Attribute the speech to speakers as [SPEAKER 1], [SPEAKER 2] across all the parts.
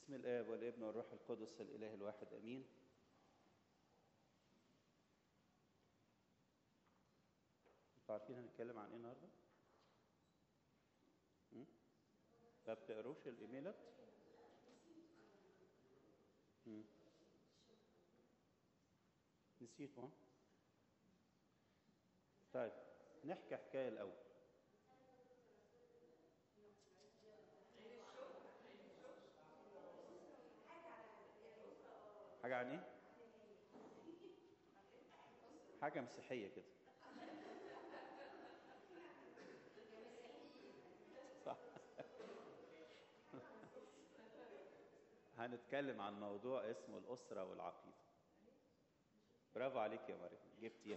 [SPEAKER 1] بسم الآب والابن والروح القدس الإله الواحد أمين انتوا عارفين هنتكلم عن ايه النهارده؟ م? ما بتقروش الايميلات؟ م. نسيتوا ها؟ طيب نحكي حكايه الاول حاجه عن ايه؟ حاجه مسيحيه كده صح هنتكلم عن موضوع اسمه الأسرة والعقيدة برافو عليك يا مريم جبتيها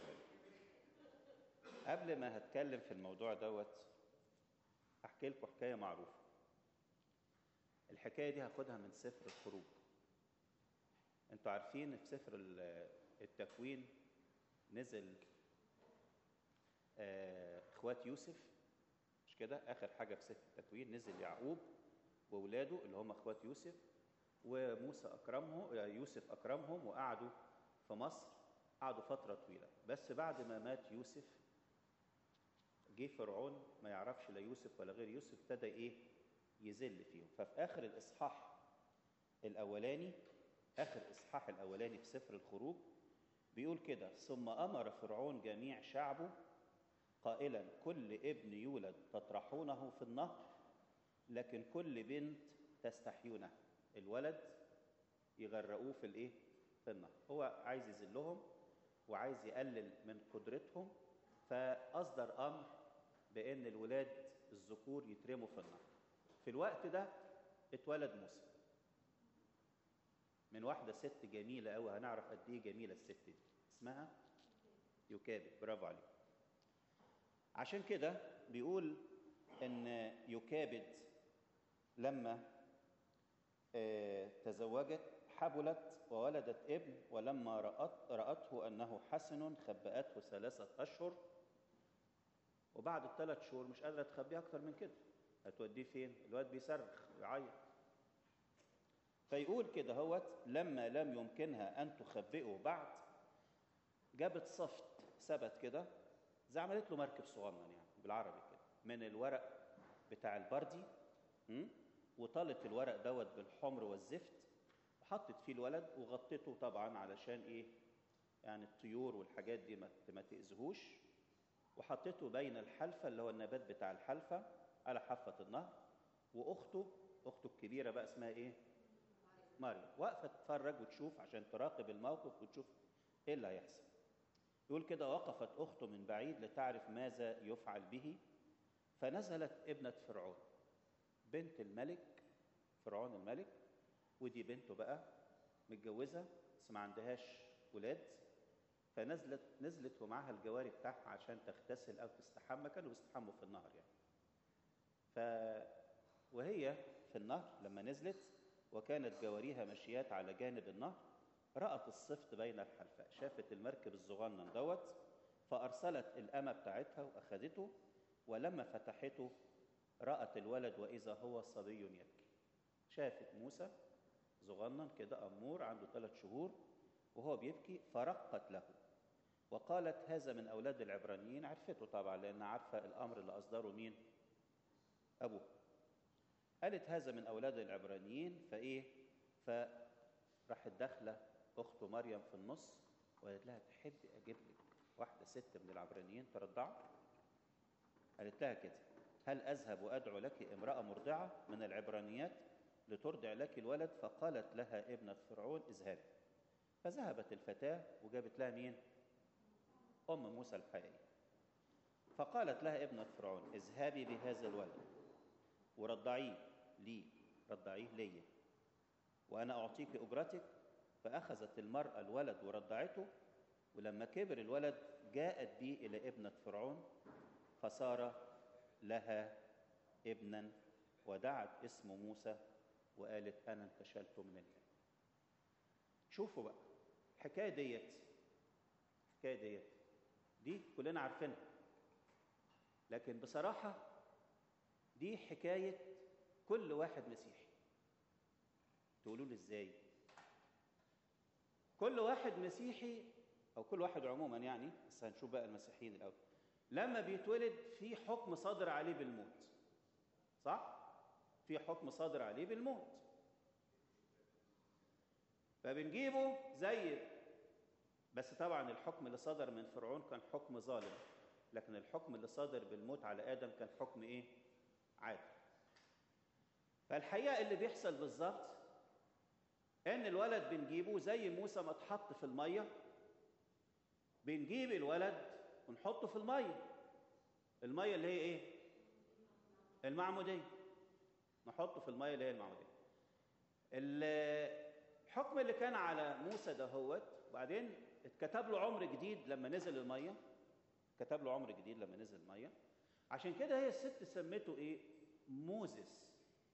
[SPEAKER 1] قبل ما هتكلم في الموضوع دوت احكي لكم حكايه معروفه الحكايه دي هاخدها من سفر الخروج انتوا عارفين في سفر التكوين نزل آه، اخوات يوسف مش كده اخر حاجه في سفر التكوين نزل يعقوب واولاده اللي هم اخوات يوسف وموسى اكرمهم يوسف اكرمهم وقعدوا في مصر قعدوا فتره طويله بس بعد ما مات يوسف جه فرعون ما يعرفش لا يوسف ولا غير يوسف ابتدى ايه يذل فيهم ففي اخر الاصحاح الاولاني اخر اصحاح الاولاني في سفر الخروج بيقول كده ثم امر فرعون جميع شعبه قائلا كل ابن يولد تطرحونه في النهر لكن كل بنت تستحيونه الولد يغرقوه في الايه في النهر هو عايز يذلهم وعايز يقلل من قدرتهم فاصدر امر بان الولاد الذكور يترموا في النهر في الوقت ده اتولد موسى من واحده ست جميله قوي هنعرف قد ايه جميله الست دي اسمها يكابد برافو عليك عشان كده بيقول ان يكابد لما تزوجت حبلت وولدت ابن ولما رأت رأته أنه حسن خبأته ثلاثة أشهر وبعد الثلاث شهور مش قادرة تخبيه أكتر من كده هتوديه فين؟ الواد بيصرخ ويعيط فيقول كده هوت لما لم يمكنها أن تخبئه بعد جابت صفت ثبت كده زي عملت له مركب صغنن يعني بالعربي كده من الورق بتاع البردي وطلت الورق دوت بالحمر والزفت وحطت فيه الولد وغطيته طبعا علشان ايه يعني الطيور والحاجات دي ما تأذيهوش وحطيته بين الحلفة اللي هو النبات بتاع الحلفة على حافة النهر وأخته أخته الكبيرة بقى اسمها إيه؟ مريم واقفة تتفرج وتشوف عشان تراقب الموقف وتشوف إيه اللي هيحصل يقول كده وقفت أخته من بعيد لتعرف ماذا يفعل به فنزلت ابنة فرعون بنت الملك فرعون الملك ودي بنته بقى متجوزة بس ما عندهاش ولاد فنزلت نزلت ومعاها الجواري بتاعها عشان تغتسل او تستحمى كانوا بيستحموا في النهر يعني ف وهي في النهر لما نزلت وكانت جواريها مشيات على جانب النهر رأت الصفت بين الحلفاء شافت المركب الصغنن دوت فأرسلت الأمة بتاعتها وأخذته ولما فتحته رأت الولد وإذا هو صبي يبكي شافت موسى صغنن كده أمور عنده ثلاث شهور وهو بيبكي فرقت له وقالت هذا من أولاد العبرانيين عرفته طبعا لأن عارفة الأمر اللي أصدره مين أبوه قالت هذا من أولاد العبرانيين فإيه فراحت داخلة أخته مريم في النص وقالت لها تحبي أجيب لك واحدة ست من العبرانيين ترضعه قالت لها كده هل أذهب وأدعو لك امرأة مرضعة من العبرانيات لترضع لك الولد فقالت لها ابنة فرعون اذهبي فذهبت الفتاة وجابت لها مين أم موسى الحقيقية فقالت لها ابنة فرعون اذهبي بهذا الولد ورضعيه لي رضعيه لي وأنا أعطيك أجرتك فأخذت المرأة الولد ورضعته ولما كبر الولد جاءت به إلى ابنة فرعون فصار لها ابنا ودعت اسم موسى وقالت انا انتشلت من الله شوفوا بقى الحكايه ديت الحكايه ديت دي كلنا عارفينها لكن بصراحه دي حكايه كل واحد مسيحي تقولوا لي ازاي كل واحد مسيحي او كل واحد عموما يعني بس هنشوف بقى المسيحيين الاول لما بيتولد في حكم صادر عليه بالموت صح في حكم صادر عليه بالموت فبنجيبه زي بس طبعا الحكم اللي صدر من فرعون كان حكم ظالم لكن الحكم اللي صادر بالموت على ادم كان حكم ايه عادل فالحقيقه اللي بيحصل بالظبط ان الولد بنجيبه زي موسى ما اتحط في الميه بنجيب الولد ونحطه في الميه الميه اللي هي ايه المعموديه نحطه في الميه اللي هي المعموديه الحكم اللي كان على موسى دهوت وبعدين اتكتب له عمر جديد لما نزل الميه كتب له عمر جديد لما نزل الميه عشان كده هي الست سمته ايه موزس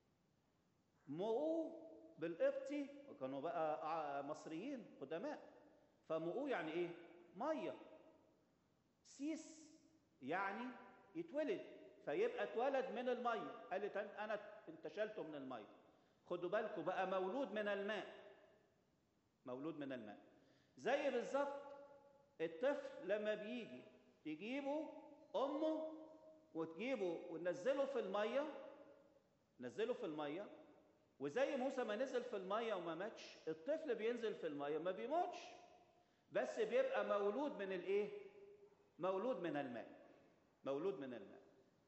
[SPEAKER 1] مؤو بالقبطي وكانوا بقى مصريين قدماء فمؤو يعني ايه ميه سيس يعني يتولد فيبقى اتولد من الميه قالت انا انتشلته من الميه خدوا بالكم بقى مولود من الماء مولود من الماء زي بالظبط الطفل لما بيجي تجيبه امه وتجيبه وننزله في الميه نزله في الميه وزي موسى ما نزل في الميه وما ماتش الطفل بينزل في الميه ما بيموتش بس بيبقى مولود من الايه مولود من الماء مولود من الماء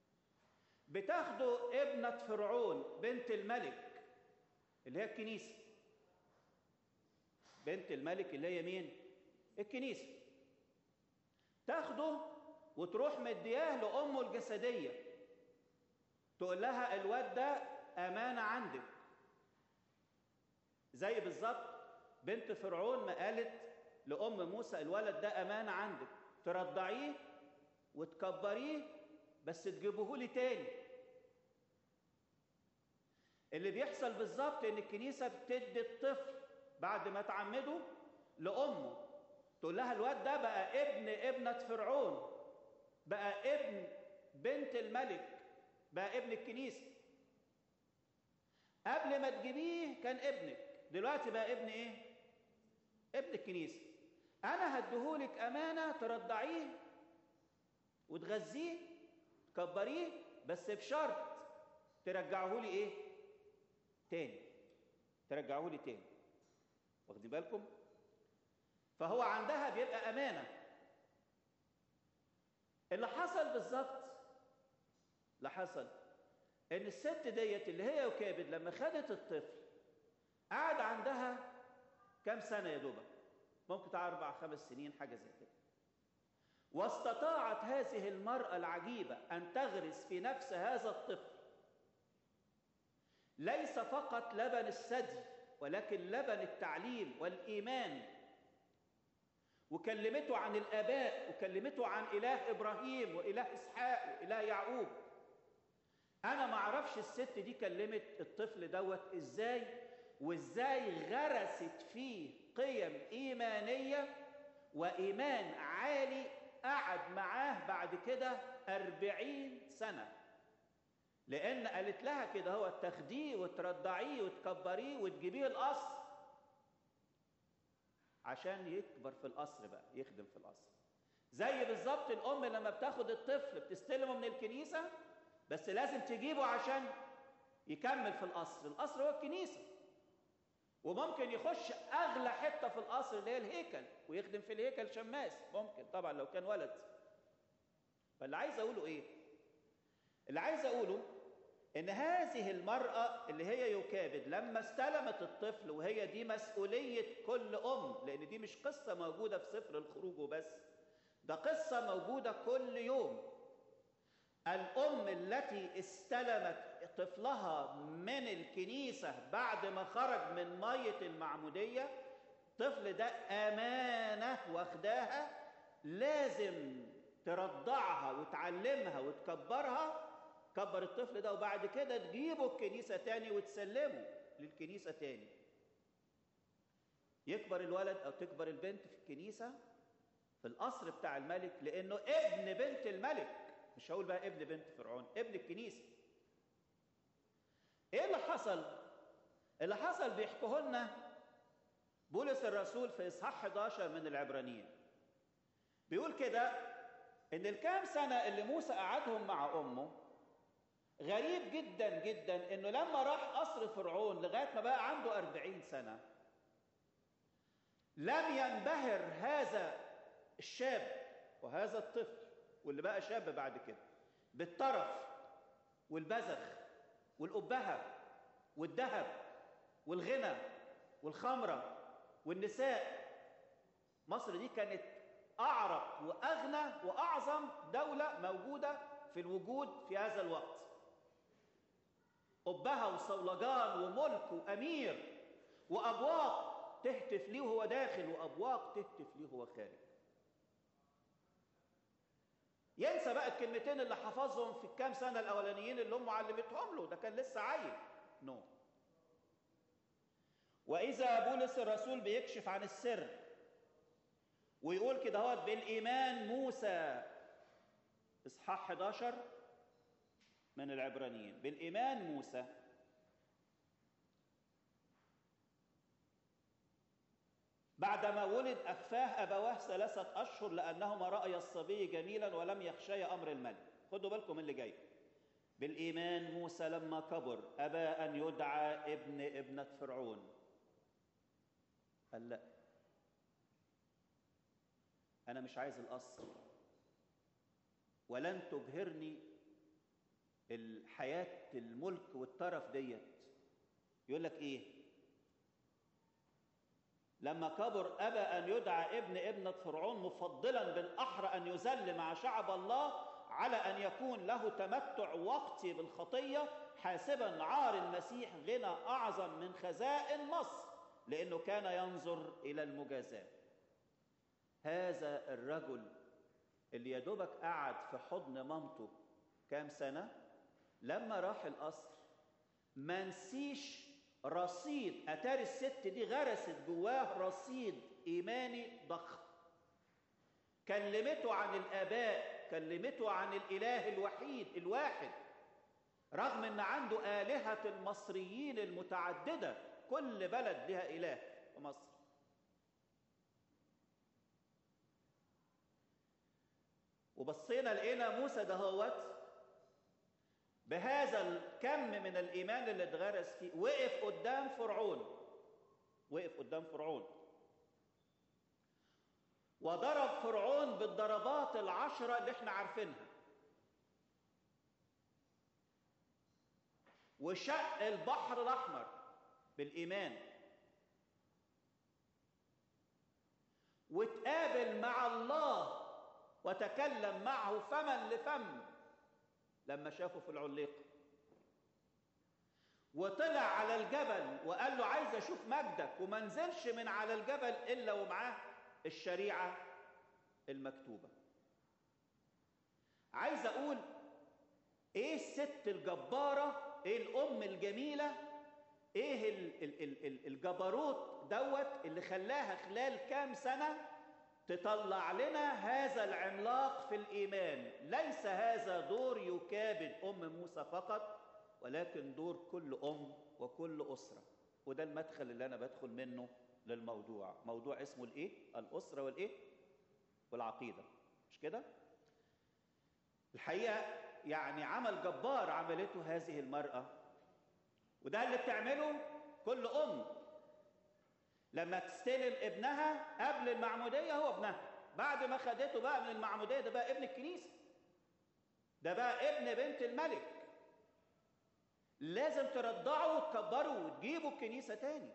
[SPEAKER 1] بتاخده ابنة فرعون بنت الملك اللي هي الكنيسة بنت الملك اللي هي مين الكنيسة تاخده وتروح مدياه لأمه الجسدية تقول لها الواد ده أمانة عندك زي بالظبط بنت فرعون ما قالت لأم موسى الولد ده أمانة عندك ترضعيه وتكبريه بس تجيبه لي تاني اللي بيحصل بالظبط ان الكنيسه بتدي الطفل بعد ما تعمده لامه تقول لها الواد ده بقى ابن ابنه فرعون بقى ابن بنت الملك بقى ابن الكنيسه قبل ما تجيبيه كان ابنك دلوقتي بقى ابن ايه ابن الكنيسه انا هديهولك امانه ترضعيه وتغذيه تكبريه بس بشرط ترجعه لي ايه تاني ترجعه لي تاني واخدين بالكم فهو عندها بيبقى امانه اللي حصل بالظبط اللي حصل ان الست ديت اللي هي يكابد لما خدت الطفل قعد عندها كام سنه يا دوبك ممكن بتاع اربع خمس سنين حاجه زي كده واستطاعت هذه المراه العجيبه ان تغرس في نفس هذا الطفل ليس فقط لبن الثدي ولكن لبن التعليم والايمان وكلمته عن الاباء وكلمته عن اله ابراهيم واله اسحاق واله يعقوب انا ما اعرفش الست دي كلمت الطفل دوت ازاي وازاي غرست فيه قيم ايمانيه وايمان عالي قعد معاه بعد كده أربعين سنة لأن قالت لها كده هو تاخديه وترضعيه وتكبريه وتجيبيه القصر عشان يكبر في القصر بقى يخدم في القصر زي بالظبط الأم لما بتاخد الطفل بتستلمه من الكنيسة بس لازم تجيبه عشان يكمل في القصر القصر هو الكنيسة وممكن يخش اغلى حته في القصر اللي هي الهيكل ويخدم في الهيكل شماس ممكن طبعا لو كان ولد فاللي عايز اقوله ايه اللي عايز اقوله ان هذه المراه اللي هي يكابد لما استلمت الطفل وهي دي مسؤوليه كل ام لان دي مش قصه موجوده في سفر الخروج وبس ده قصه موجوده كل يوم الام التي استلمت طفلها من الكنيسة بعد ما خرج من مية المعمودية الطفل ده أمانة واخداها لازم ترضعها وتعلمها وتكبرها كبر الطفل ده وبعد كده تجيبه الكنيسة تاني وتسلمه للكنيسة تاني يكبر الولد أو تكبر البنت في الكنيسة في القصر بتاع الملك لأنه ابن بنت الملك مش هقول بقى ابن بنت فرعون ابن الكنيسه ايه اللي حصل اللي حصل بيحكوه لنا بولس الرسول في اصحاح 11 من العبرانيين بيقول كده ان الكام سنه اللي موسى قعدهم مع امه غريب جدا جدا انه لما راح قصر فرعون لغايه ما بقى عنده أربعين سنه لم ينبهر هذا الشاب وهذا الطفل واللي بقى شاب بعد كده بالطرف والبذخ والأبهة والذهب والغنى والخمرة والنساء مصر دي كانت أعرق وأغنى وأعظم دولة موجودة في الوجود في هذا الوقت أبهة وصولجان وملك وأمير وأبواق تهتف ليه وهو داخل وأبواق تهتف ليه وهو خارج ينسى بقى الكلمتين اللي حفظهم في الكام سنة الأولانيين اللي هم علمتهم له ده كان لسه عيل نو no. وإذا بولس الرسول بيكشف عن السر ويقول كده هو بالإيمان موسى إصحاح 11 من العبرانيين بالإيمان موسى بعدما ولد أخفاه أبواه ثلاثة أشهر لأنهما رأيا الصبي جميلا ولم يخشيا أمر الملك خدوا بالكم اللي جاي بالإيمان موسى لما كبر أبى أن يدعى ابن ابنة فرعون قال لا أنا مش عايز القصر ولن تبهرني الحياة الملك والترف ديت يقول لك إيه لما كبر أبى أن يدعى ابن ابنة فرعون مفضلا بالأحرى أن يذل مع شعب الله على أن يكون له تمتع وقتي بالخطية حاسبا عار المسيح غنى أعظم من خزائن مصر لأنه كان ينظر إلى المجازاة هذا الرجل اللي يدوبك قعد في حضن مامته كام سنة لما راح القصر ما نسيش رصيد اتاري الست دي غرست جواه رصيد ايماني ضخم كلمته عن الاباء كلمته عن الاله الوحيد الواحد رغم ان عنده الهه المصريين المتعدده كل بلد لها اله في مصر وبصينا لقينا موسى دهوت بهذا الكم من الايمان اللي اتغرس فيه وقف قدام فرعون وقف قدام فرعون وضرب فرعون بالضربات العشره اللي احنا عارفينها وشق البحر الاحمر بالايمان وتقابل مع الله وتكلم معه فما لفم لما شافه في العليقة وطلع على الجبل وقال له عايز اشوف مجدك وما نزلش من على الجبل الا ومعاه الشريعة المكتوبة عايز اقول ايه الست الجبارة ايه الام الجميلة ايه ال ال ال ال الجبروت دوت اللي خلاها خلال كام سنة تطلع لنا هذا العملاق في الإيمان ليس هذا دور يكابد أم موسى فقط ولكن دور كل أم وكل أسرة وده المدخل اللي أنا بدخل منه للموضوع موضوع اسمه الإيه؟ الأسرة والإيه؟ والعقيدة مش كده؟ الحقيقة يعني عمل جبار عملته هذه المرأة وده اللي بتعمله كل أم لما تستلم ابنها قبل المعمودية هو ابنها بعد ما خدته بقى من المعمودية ده بقى ابن الكنيسة ده بقى ابن بنت الملك لازم ترضعه وتكبره وتجيبه الكنيسة تاني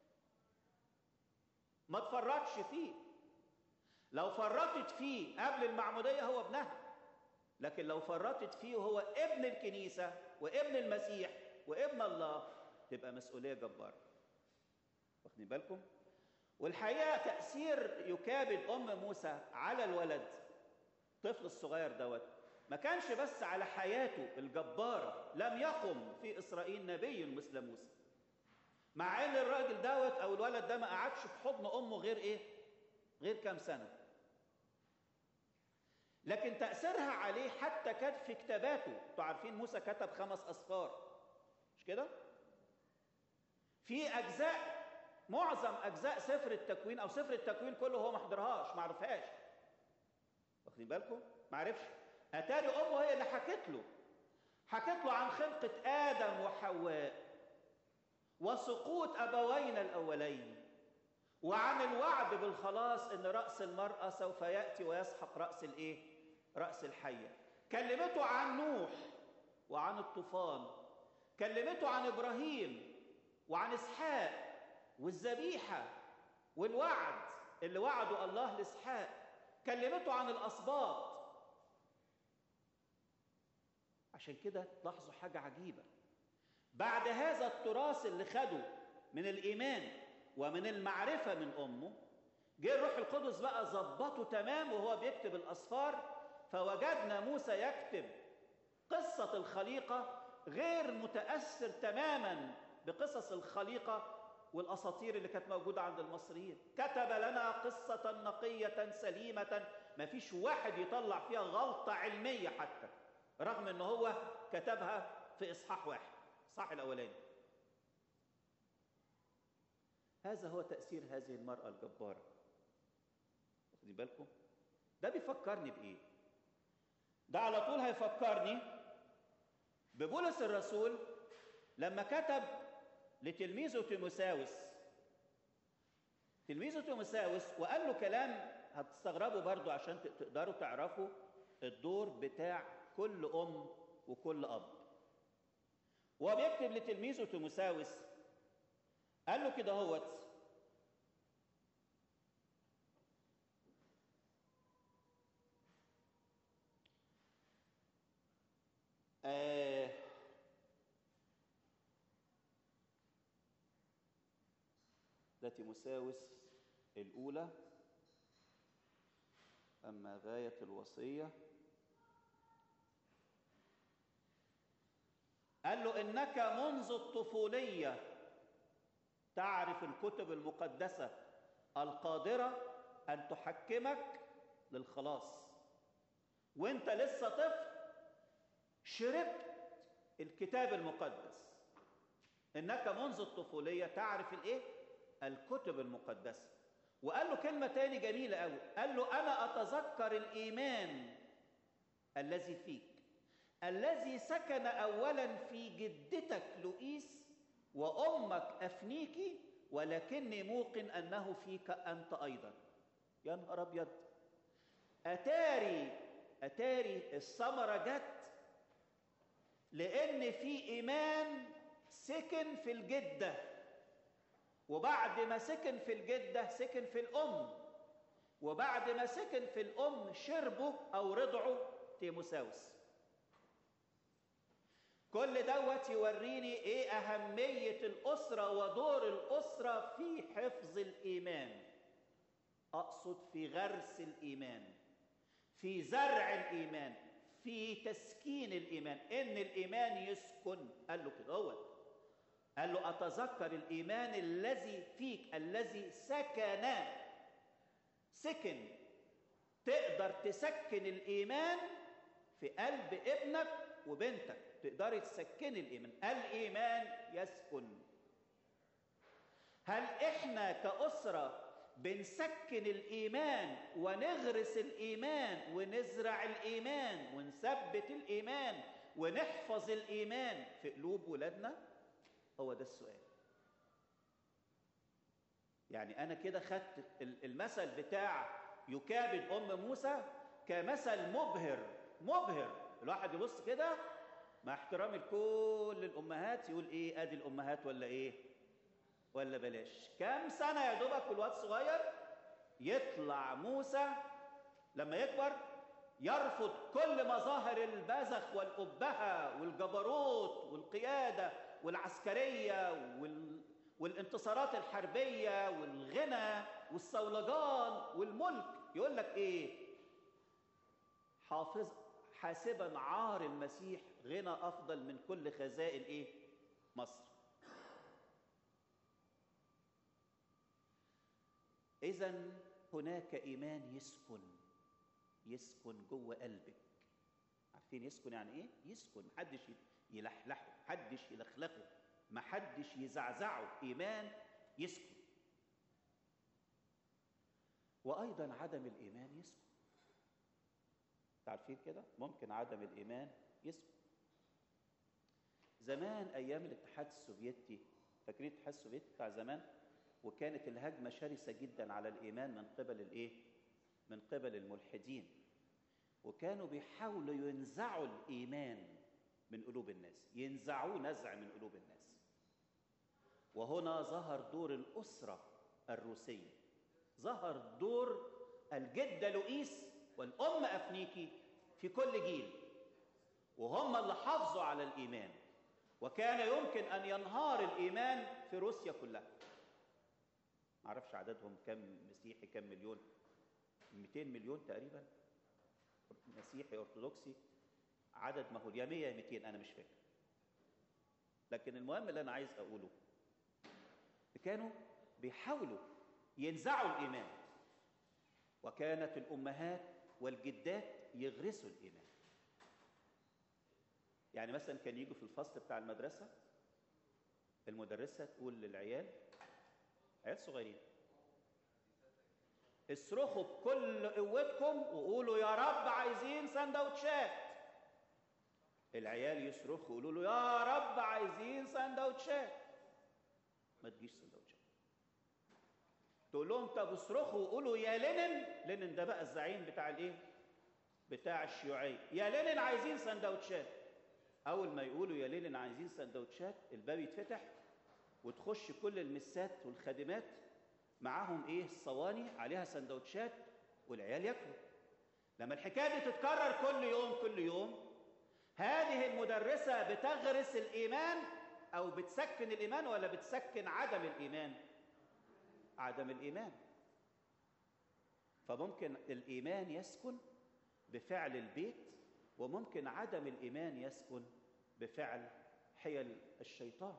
[SPEAKER 1] ما تفرطش فيه لو فرطت فيه قبل المعمودية هو ابنها لكن لو فرطت فيه وهو ابن الكنيسة وابن المسيح وابن الله تبقى مسؤولية جبارة واخدين بالكم والحقيقه تاثير يكابد ام موسى على الولد الطفل الصغير دوت ما كانش بس على حياته الجباره لم يقم في اسرائيل نبي مثل موسى مع ان الراجل دوت او الولد ده ما قعدش في حضن امه غير ايه غير كام سنه لكن تاثيرها عليه حتى كان في كتاباته انتوا عارفين موسى كتب خمس اسفار مش كده في اجزاء معظم اجزاء سفر التكوين او سفر التكوين كله هو ما حضرهاش ما عرفهاش واخدين بالكم ما عرفش اتاري امه هي اللي حكت له حكت له عن خلقه ادم وحواء وسقوط ابوينا الاولين وعن الوعد بالخلاص ان راس المراه سوف ياتي ويسحق راس الايه راس الحيه كلمته عن نوح وعن الطوفان كلمته عن ابراهيم وعن اسحاق والذبيحه والوعد اللي وعده الله لاسحاق كلمته عن الاسباط عشان كده تلاحظوا حاجه عجيبه بعد هذا التراث اللي خده من الايمان ومن المعرفه من امه جه الروح القدس بقى ظبطه تمام وهو بيكتب الاسفار فوجدنا موسى يكتب قصه الخليقه غير متاثر تماما بقصص الخليقه والاساطير اللي كانت موجوده عند المصريين كتب لنا قصه نقيه سليمه ما فيش واحد يطلع فيها غلطه علميه حتى رغم ان هو كتبها في اصحاح واحد الاصحاح الاولاني هذا هو تاثير هذه المراه الجباره واخدين بالكم ده بيفكرني بايه ده على طول هيفكرني ببولس الرسول لما كتب لتلميذه تيموساوس تلميذه تيموساوس وقال له كلام هتستغربوا برضو عشان تقدروا تعرفوا الدور بتاع كل ام وكل اب وهو بيكتب لتلميذه تيموساوس قال له كده هوت آه ده تيموساوس الأولى أما غاية الوصية قال له إنك منذ الطفولية تعرف الكتب المقدسة القادرة أن تحكمك للخلاص وانت لسه طفل شربت الكتاب المقدس انك منذ الطفوليه تعرف الايه الكتب المقدسه وقال له كلمه تاني جميله قوي قال له انا اتذكر الايمان الذي فيك الذي سكن اولا في جدتك لؤيس وامك افنيكي ولكني موقن انه فيك انت ايضا يا نهار ابيض اتاري اتاري الثمره جت لان في ايمان سكن في الجده وبعد ما سكن في الجده سكن في الام وبعد ما سكن في الام شربه او رضعه تيموساوس كل دوت يوريني ايه اهميه الاسره ودور الاسره في حفظ الايمان اقصد في غرس الايمان في زرع الايمان في تسكين الايمان ان الايمان يسكن قال له كده هو قال له اتذكر الايمان الذي فيك الذي سكن سكن تقدر تسكن الايمان في قلب ابنك وبنتك تقدري تسكني الايمان الايمان يسكن هل احنا كاسره بنسكن الايمان ونغرس الايمان ونزرع الايمان ونثبت الايمان ونحفظ الايمان في قلوب ولادنا هو ده السؤال يعني انا كده خدت المثل بتاع يكابد ام موسى كمثل مبهر مبهر الواحد يبص كده مع احترامي لكل الامهات يقول ايه ادي الامهات ولا ايه ولا بلاش كام سنه يا دوبك والواد صغير يطلع موسى لما يكبر يرفض كل مظاهر البذخ والأبهة والجبروت والقيادة والعسكرية وال... والانتصارات الحربية والغنى والصولجان والملك يقول لك ايه حافظ حاسبا عار المسيح غنى افضل من كل خزائن ايه مصر اذا هناك ايمان يسكن يسكن جوه قلبك عارفين يسكن يعني ايه يسكن محدش يلحلحه محدش يلخلخه محدش يزعزعه ايمان يسكن وايضا عدم الايمان يسكن عارفين كده ممكن عدم الايمان يسكن زمان ايام الاتحاد السوفيتي فاكرين الاتحاد السوفيتي بتاع زمان وكانت الهجمه شرسه جدا على الايمان من قبل الايه من قبل الملحدين وكانوا بيحاولوا ينزعوا الايمان من قلوب الناس ينزعوه نزع من قلوب الناس وهنا ظهر دور الاسره الروسيه ظهر دور الجده لوئيس والام افنيكي في كل جيل وهم اللي حافظوا على الايمان وكان يمكن ان ينهار الايمان في روسيا كلها ما اعرفش عددهم كم مسيحي كم مليون 200 مليون تقريبا مسيحي ارثوذكسي عدد مهول يا 100 يا 200 انا مش فاكر لكن المهم اللي انا عايز اقوله كانوا بيحاولوا ينزعوا الايمان وكانت الامهات والجدات يغرسوا الايمان يعني مثلا كان يجوا في الفصل بتاع المدرسه المدرسه تقول للعيال عيال صغيرين اصرخوا بكل قوتكم وقولوا يا رب عايزين سندوتشات العيال يصرخوا يقولوا له يا رب عايزين سندوتشات ما تجيش سندوتشات تقول لهم طب اصرخوا وقولوا يا لينين لينين ده بقى الزعيم بتاع الايه بتاع الشيوعيه يا لينين عايزين سندوتشات اول ما يقولوا يا لينين عايزين سندوتشات الباب يتفتح وتخش كل المسات والخادمات معاهم ايه الصواني عليها سندوتشات والعيال ياكلوا لما الحكايه دي تتكرر كل يوم كل يوم هذه المدرسه بتغرس الايمان او بتسكن الايمان ولا بتسكن عدم الايمان عدم الايمان فممكن الايمان يسكن بفعل البيت وممكن عدم الايمان يسكن بفعل حيل الشيطان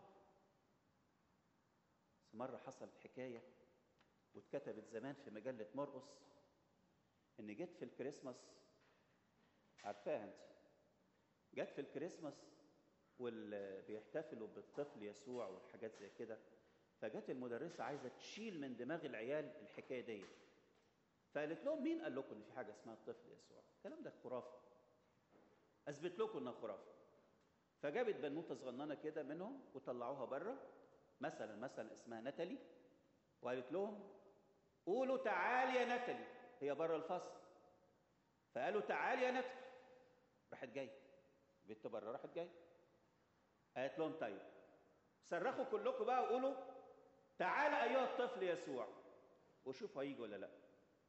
[SPEAKER 1] مره حصلت حكايه واتكتبت زمان في مجله مرقص ان جت في الكريسماس عارفاها انت جت في الكريسماس واللي بيحتفلوا بالطفل يسوع والحاجات زي كده فجت المدرسه عايزه تشيل من دماغ العيال الحكايه دي فقالت لهم مين قال لكم ان في حاجه اسمها الطفل يسوع الكلام ده خرافه اثبت لكم انها خرافه فجابت بنوته صغننه كده منهم وطلعوها بره مثلا مثلا اسمها ناتالي وقالت لهم قولوا تعال يا ناتالي هي بره الفصل فقالوا تعال يا ناتالي راحت جايه البنت بره راحت جايه قالت لهم طيب صرخوا كلكم بقى وقولوا تعال ايها الطفل يسوع وشوفوا هيجي ولا لا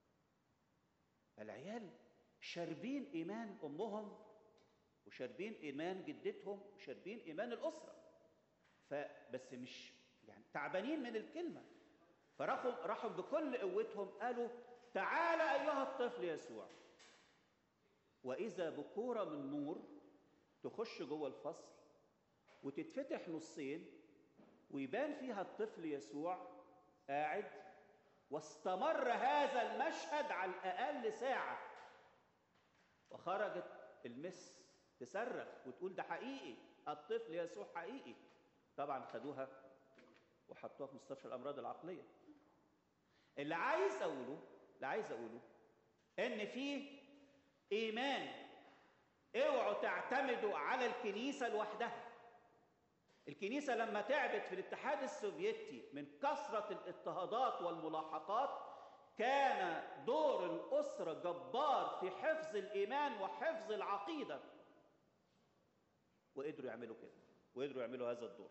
[SPEAKER 1] العيال شاربين ايمان امهم وشاربين ايمان جدتهم وشاربين ايمان الاسره فبس مش يعني تعبانين من الكلمه فراحوا راحوا بكل قوتهم قالوا تعال ايها الطفل يسوع واذا بكوره من نور تخش جوه الفصل وتتفتح نصين ويبان فيها الطفل يسوع قاعد واستمر هذا المشهد على الاقل ساعه وخرجت المس تصرخ وتقول ده حقيقي الطفل يسوع حقيقي طبعا خدوها وحطوها في مستشفى الامراض العقليه اللي عايز اقوله اللي عايز اقوله ان في ايمان اوعوا تعتمدوا على الكنيسه لوحدها الكنيسه لما تعبت في الاتحاد السوفيتي من كثره الاضطهادات والملاحقات كان دور الاسره جبار في حفظ الايمان وحفظ العقيده وقدروا يعملوا كده وقدروا يعملوا هذا الدور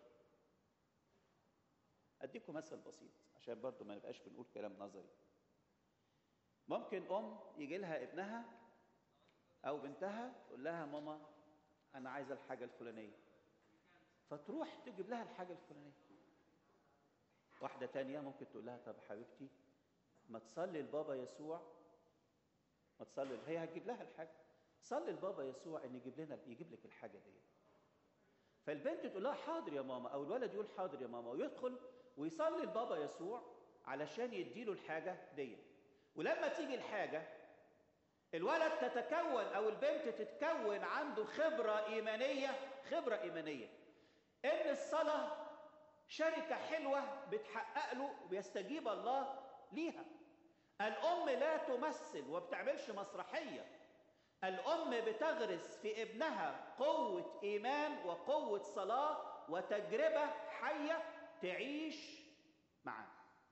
[SPEAKER 1] اديكم مثل بسيط عشان برضو ما نبقاش بنقول كلام نظري ممكن ام يجي لها ابنها او بنتها تقول لها ماما انا عايزه الحاجه الفلانيه فتروح تجيب لها الحاجه الفلانيه واحده تانية ممكن تقول لها طب حبيبتي ما تصلي لبابا يسوع ما تصلي هي هتجيب لها الحاجه صلي لبابا يسوع ان يجيب لنا يجيب لك الحاجه دي فالبنت تقول لها حاضر يا ماما او الولد يقول حاضر يا ماما ويدخل ويصلي لبابا يسوع علشان يديله الحاجه دي ولما تيجي الحاجه الولد تتكون او البنت تتكون عنده خبره ايمانيه خبره ايمانيه ان الصلاه شركة حلوة بتحقق له وبيستجيب الله ليها الأم لا تمثل وبتعملش مسرحية الأم بتغرس في ابنها قوة إيمان وقوة صلاة وتجربة حية تعيش معاه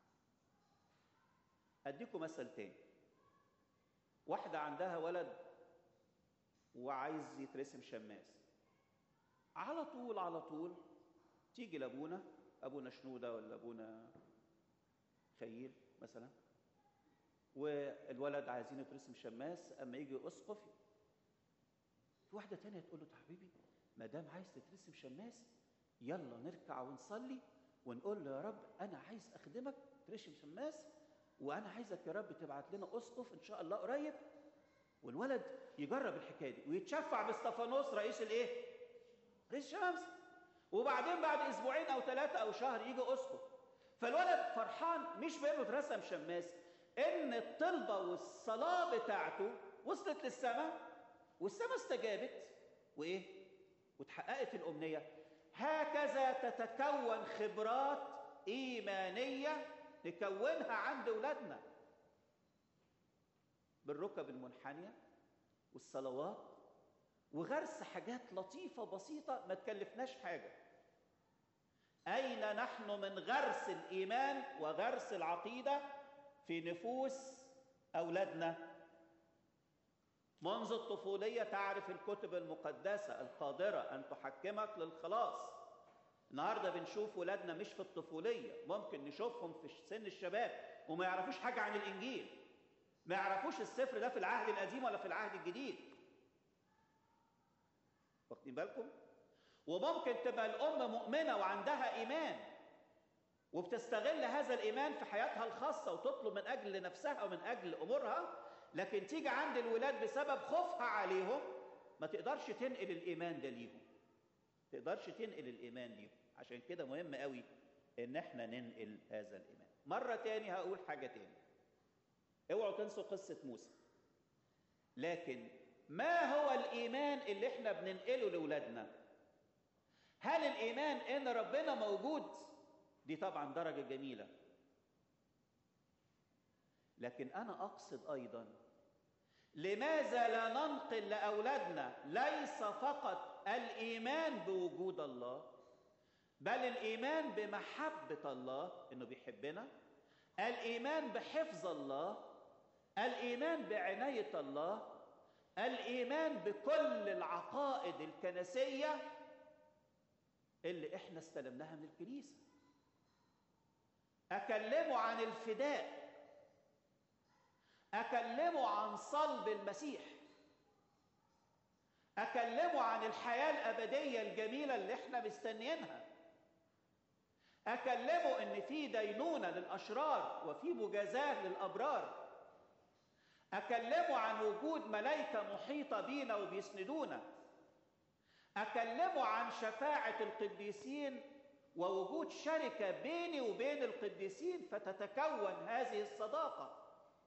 [SPEAKER 1] أديكم مثل تاني واحدة عندها ولد وعايز يترسم شماس على طول على طول تيجي لابونا ابونا شنوده ولا ابونا خيل مثلا والولد عايزين يترسم شماس اما يجي اسقف في واحده تانية تقول له حبيبي ما دام عايز تترسم شماس يلا نركع ونصلي ونقول له يا رب انا عايز اخدمك ترسم شماس وانا عايزك يا رب تبعت لنا اسقف ان شاء الله قريب والولد يجرب الحكايه دي ويتشفع باستفانوس رئيس الايه؟ رئيس الشمس وبعدين بعد اسبوعين او ثلاثه او شهر يجي اسقف فالولد فرحان مش بانه اترسم شماس ان الطلبه والصلاه بتاعته وصلت للسماء والسماء استجابت وايه؟ وتحققت الامنيه هكذا تتكون خبرات ايمانيه نكونها عند اولادنا بالركب المنحنيه والصلوات وغرس حاجات لطيفه بسيطه ما تكلفناش حاجه اين نحن من غرس الايمان وغرس العقيده في نفوس اولادنا منذ الطفوليه تعرف الكتب المقدسه القادره ان تحكمك للخلاص النهارده بنشوف ولادنا مش في الطفوليه ممكن نشوفهم في سن الشباب وما يعرفوش حاجه عن الانجيل ما يعرفوش السفر ده في العهد القديم ولا في العهد الجديد واخدين بالكم وممكن تبقى الام مؤمنه وعندها ايمان وبتستغل هذا الايمان في حياتها الخاصه وتطلب من اجل نفسها ومن اجل امورها لكن تيجي عند الولاد بسبب خوفها عليهم ما تقدرش تنقل الايمان ده ليهم تقدرش تنقل الايمان ليهم عشان كده مهم قوي ان احنا ننقل هذا الايمان مره تاني هقول حاجه تاني اوعوا تنسوا قصه موسى لكن ما هو الايمان اللي احنا بننقله لاولادنا هل الايمان ان ربنا موجود دي طبعا درجه جميله لكن انا اقصد ايضا لماذا لا ننقل لاولادنا ليس فقط الايمان بوجود الله بل الايمان بمحبه الله انه بيحبنا الايمان بحفظ الله الايمان بعنايه الله الايمان بكل العقائد الكنسيه اللي احنا استلمناها من الكنيسه اكلمه عن الفداء اكلمه عن صلب المسيح اكلمه عن الحياه الابديه الجميله اللي احنا مستنيينها اكلمه ان في دينونه للاشرار وفي مجازاه للابرار اكلمه عن وجود ملائكه محيطه بينا وبيسندونا اكلمه عن شفاعه القديسين ووجود شركه بيني وبين القديسين فتتكون هذه الصداقه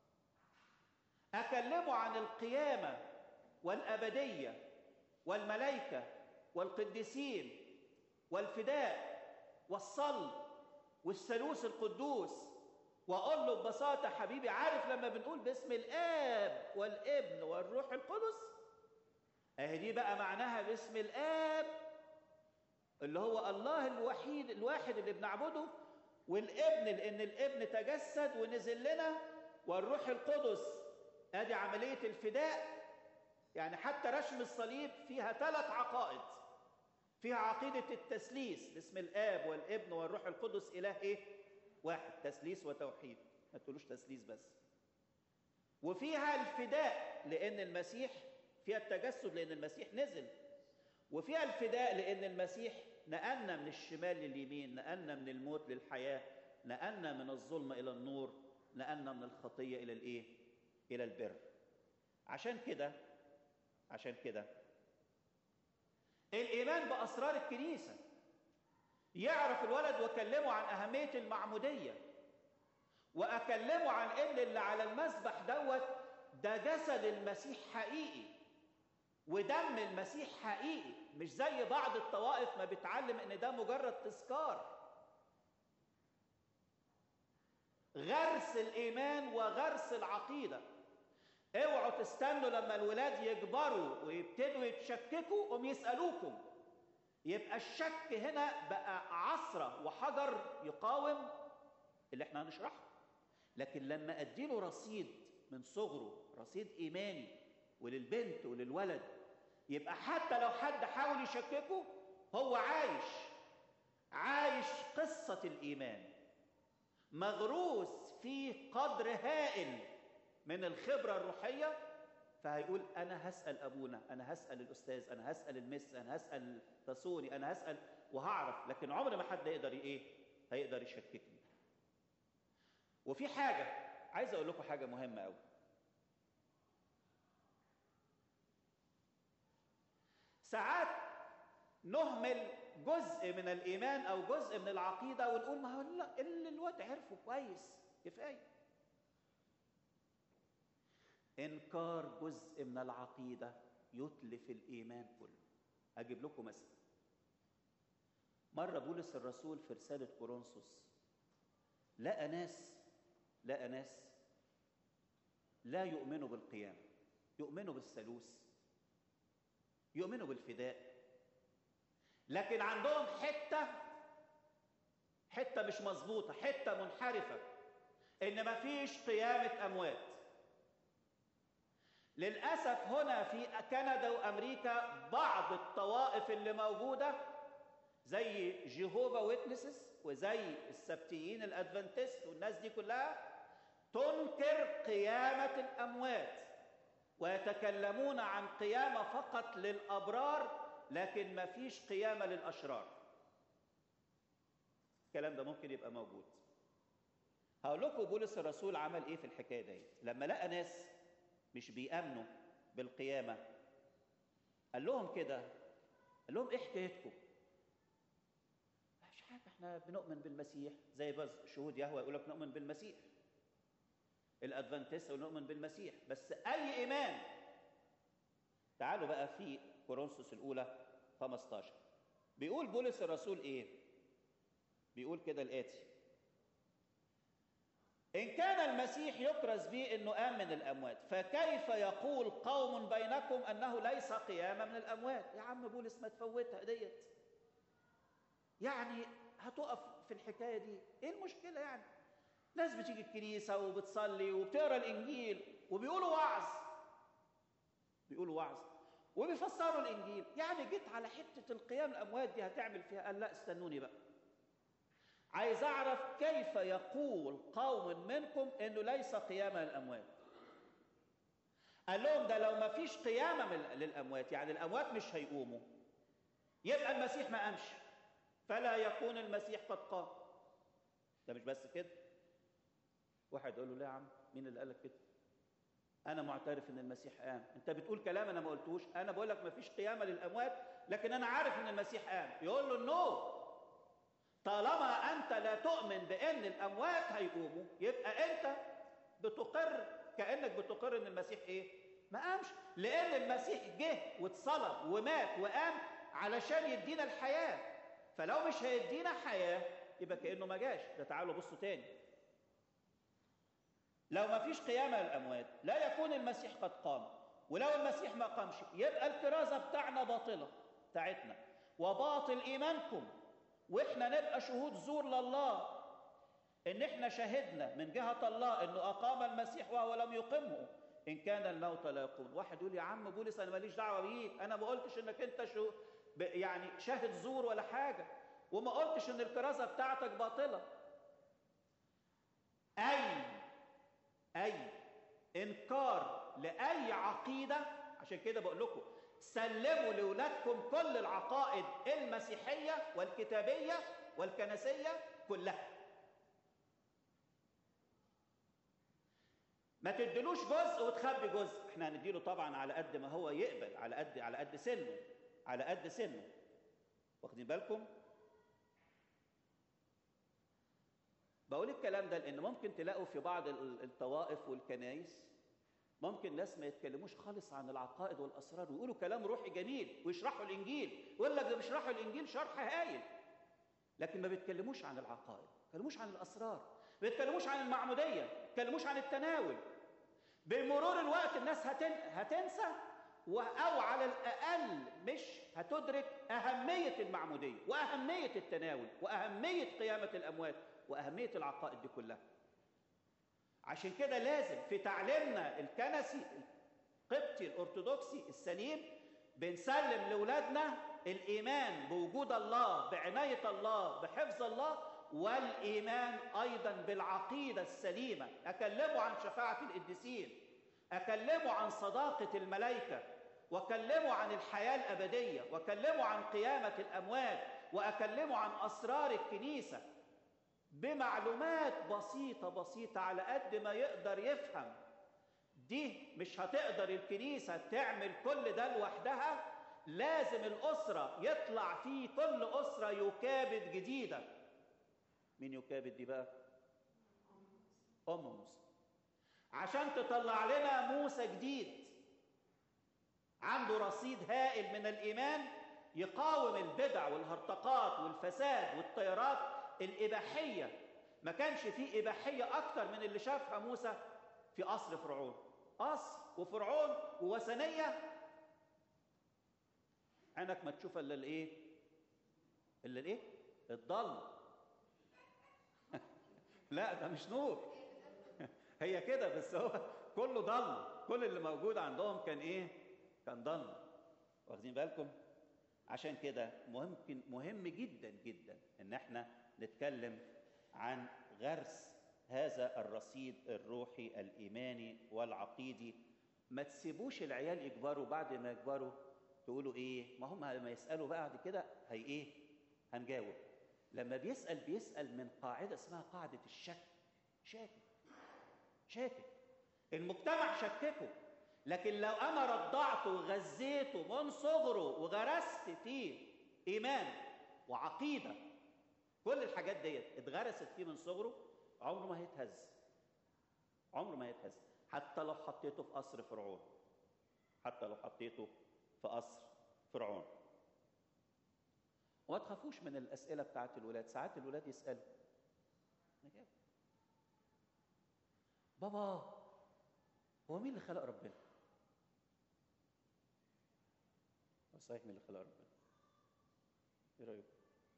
[SPEAKER 1] اكلمه عن القيامه والابديه والملائكه والقديسين والفداء والصلب والثالوث القدوس واقول له ببساطه حبيبي عارف لما بنقول باسم الاب والابن والروح القدس اهي دي بقى معناها باسم الاب اللي هو الله الوحيد الواحد اللي بنعبده والابن لان الابن تجسد ونزل لنا والروح القدس ادي عمليه الفداء يعني حتى رشم الصليب فيها ثلاث عقائد فيها عقيده التثليث باسم الاب والابن والروح القدس اله ايه واحد تثليث وتوحيد ما تقولوش تثليث بس وفيها الفداء لان المسيح فيها التجسد لان المسيح نزل وفيها الفداء لان المسيح نقلنا من الشمال لليمين نقلنا من الموت للحياه نقلنا من الظلمه الى النور نقلنا من الخطيه الى الايه الى البر عشان كده عشان كده الايمان باسرار الكنيسه يعرف الولد واكلمه عن اهميه المعموديه واكلمه عن ان اللي على المسبح دوت ده جسد المسيح حقيقي ودم المسيح حقيقي مش زي بعض الطوائف ما بتعلم ان ده مجرد تذكار غرس الايمان وغرس العقيده اوعوا تستنوا لما الولاد يكبروا ويبتدوا يتشككوا قوم يسالوكم يبقى الشك هنا بقى عصره وحجر يقاوم اللي احنا هنشرحه لكن لما اديله رصيد من صغره رصيد ايماني وللبنت وللولد يبقى حتى لو حد حاول يشككه هو عايش عايش قصه الايمان مغروس فيه قدر هائل من الخبره الروحيه فهيقول انا هسال ابونا انا هسال الاستاذ انا هسال المس انا هسال تاسوني انا هسال وهعرف لكن عمر ما حد يقدر ايه هيقدر يشككني وفي حاجه عايز اقول لكم حاجه مهمه قوي ساعات نهمل جزء من الايمان او جزء من العقيده ونقول ما هو لا اللي الواد عرفه كويس كفايه انكار جزء من العقيده يتلف الايمان كله اجيب لكم مثل مره بولس الرسول في رساله كورنثوس لقى ناس لقى ناس لا يؤمنوا بالقيامه يؤمنوا بالثالوث يؤمنوا بالفداء لكن عندهم حته حته مش مظبوطه حته منحرفه ان مفيش قيامه اموات للاسف هنا في كندا وامريكا بعض الطوائف اللي موجوده زي جيهوفا ويتنسز وزي السبتيين الادفنتست والناس دي كلها تنكر قيامه الاموات ويتكلمون عن قيامه فقط للابرار لكن ما فيش قيامه للاشرار الكلام ده ممكن يبقى موجود هقول لكم بولس الرسول عمل ايه في الحكايه دي لما لقى ناس مش بيامنوا بالقيامه قال لهم كده قال لهم ايه حكايتكم مش حاجه احنا بنؤمن بالمسيح زي بس شهود يهوه يقول لك نؤمن بالمسيح الادفنتست نؤمن بالمسيح بس اي ايمان تعالوا بقى في كورنثوس الاولى 15 بيقول بولس الرسول ايه بيقول كده الاتي ان كان المسيح يكرز به انه قام من الاموات فكيف يقول قوم بينكم انه ليس قيامه من الاموات يا عم بولس ما تفوتها ديت يعني هتقف في الحكايه دي ايه المشكله يعني ناس بتيجي الكنيسه وبتصلي وبتقرا الانجيل وبيقولوا وعظ بيقولوا وعظ وبيفسروا الانجيل يعني جيت على حته القيام الاموات دي هتعمل فيها قال لا استنوني بقى عايز اعرف كيف يقول قوم منكم انه ليس قيامه للاموات قال لهم ده لو ما فيش قيامه من للاموات يعني الاموات مش هيقوموا يبقى المسيح ما قامش فلا يكون المسيح قد قام ده مش بس كده واحد يقول له لا يا عم مين اللي قال لك كده انا معترف ان المسيح قام انت بتقول كلام انا ما قلتوش انا بقول لك ما فيش قيامه للاموات لكن انا عارف ان المسيح قام يقول له نو طالما انت لا تؤمن بان الاموات هيقوموا يبقى انت بتقر كانك بتقر ان المسيح ايه ما قامش لان المسيح جه واتصلب ومات وقام علشان يدينا الحياه فلو مش هيدينا حياه يبقى كانه ما جاش ده تعالوا بصوا تاني لو ما فيش قيامه للاموات لا يكون المسيح قد قام ولو المسيح ما قامش يبقى الكرازه بتاعنا باطله بتاعتنا وباطل ايمانكم واحنا نبقى شهود زور لله ان احنا شهدنا من جهه الله انه اقام المسيح وهو لم يقمه ان كان الموت لا يقوم واحد يقول يا عم بولس انا ماليش دعوه بيك انا ما قلتش انك انت شو يعني شاهد زور ولا حاجه وما قلتش ان الكرازه بتاعتك باطله اي اي انكار لاي عقيده عشان كده بقول لكم سلموا لاولادكم كل العقائد المسيحيه والكتابيه والكنسيه كلها ما تدلوش جزء وتخبي جزء احنا هنديله طبعا على قد ما هو يقبل على قد على قد سنه على قد سنه واخدين بالكم بقول الكلام ده لان ممكن تلاقوا في بعض الطوائف والكنايس ممكن ناس ما يتكلموش خالص عن العقائد والاسرار ويقولوا كلام روحي جميل ويشرحوا الانجيل ويقول لك ده بيشرحوا الانجيل شرح هايل لكن ما بيتكلموش عن العقائد ما بيتكلموش عن الاسرار ما بيتكلموش عن المعموديه ما بيتكلموش عن التناول بمرور الوقت الناس هتن... هتنسى و... او على الاقل مش هتدرك اهميه المعموديه واهميه التناول واهميه قيامه الاموات واهميه العقائد دي كلها عشان كده لازم في تعليمنا الكنسي القبطي الارثوذكسي السليم بنسلم لاولادنا الايمان بوجود الله بعنايه الله بحفظ الله والايمان ايضا بالعقيده السليمه اكلمه عن شفاعه القديسين اكلمه عن صداقه الملائكه واكلمه عن الحياه الابديه واكلمه عن قيامه الاموات واكلمه عن اسرار الكنيسه بمعلومات بسيطه بسيطه على قد ما يقدر يفهم دي مش هتقدر الكنيسه تعمل كل ده لوحدها لازم الاسره يطلع في كل اسره يكابد جديده مين يكابد دي بقى ام موسى عشان تطلع لنا موسى جديد عنده رصيد هائل من الايمان يقاوم البدع والهرطقات والفساد والطيارات الاباحيه ما كانش فيه اباحيه اكتر من اللي شافها موسى في قصر فرعون قصر وفرعون ووثنيه عينك ما تشوف الا الايه الا الايه الضل لا ده مش نور هي كده بس هو كله ضل كل اللي موجود عندهم كان ايه كان ضل واخدين بالكم عشان كده ممكن مهم جدا جدا ان احنا نتكلم عن غرس هذا الرصيد الروحي الايماني والعقيدي ما تسيبوش العيال يكبروا بعد ما يكبروا تقولوا ايه ما هم لما يسالوا بعد كده هي ايه هنجاوب لما بيسال بيسال من قاعده اسمها قاعده الشك شاكك شاكك المجتمع شككه لكن لو انا رضعته وغذيته من صغره وغرست فيه ايمان وعقيده كل الحاجات ديت اتغرست فيه من صغره عمره ما هيتهز عمره ما هيتهز حتى لو حطيته في قصر فرعون حتى لو حطيته في قصر فرعون وما تخافوش من الاسئله بتاعت الولاد ساعات الولاد يسالوا نجاوب بابا هو مين اللي خلق ربنا صحيح مين اللي خلق ربنا ايه رايكم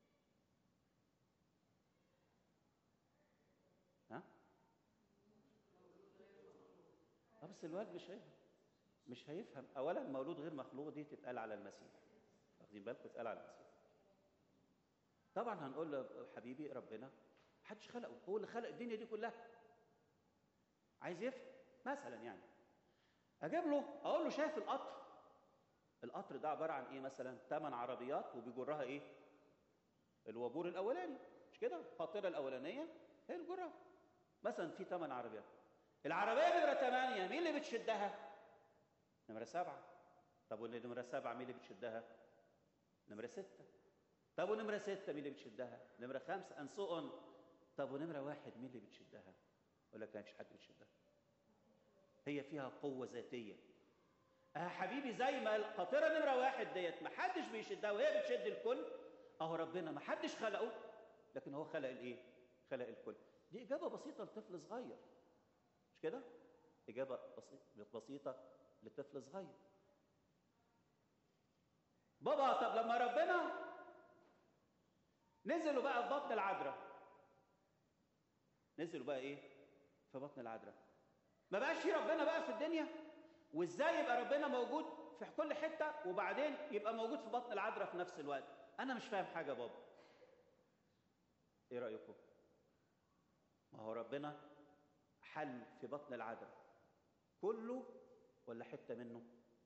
[SPEAKER 1] ها اه بس الواد مش هيفهم مش هيفهم اولا مولود غير مخلوق دي تتقال على المسيح واخدين بالكم تتقال على المسيح طبعا هنقول له حبيبي ربنا محدش خلقه هو اللي خلق الدنيا دي كلها عايز يفهم مثلا يعني اجيب له اقول له شايف القطر القطر ده عباره عن ايه مثلا ثمان عربيات وبيجرها ايه الوابور الاولاني مش كده القاطره الاولانيه هي اللي بتجرها مثلا في ثمان عربيات العربيه نمره ثمانيه مين اللي بتشدها نمره سبعه طب ونمره سبعه مين اللي بتشدها نمره سته طب ونمره سته مين اللي بتشدها نمره خمسه and so on طب ونمره واحد مين اللي بتشدها يقول لك ما فيش حد بيشدها هي فيها قوه ذاتيه اه حبيبي زي ما القاطره نمره واحد ديت ما حدش بيشدها وهي بتشد الكل اهو ربنا ما حدش خلقه لكن هو خلق الايه خلق الكل دي اجابه بسيطه لطفل صغير مش كده اجابه بسيطه بسيطه لطفل صغير بابا طب لما ربنا نزلوا بقى في بطن العذراء نزلوا بقى ايه في بطن العذراء ما بقاش في ربنا بقى في الدنيا وازاي يبقى ربنا موجود في كل حته وبعدين يبقى موجود في بطن العذراء في نفس الوقت انا مش فاهم حاجه بابا ايه رايكم ما هو ربنا حل في بطن العذراء كله ولا حته منه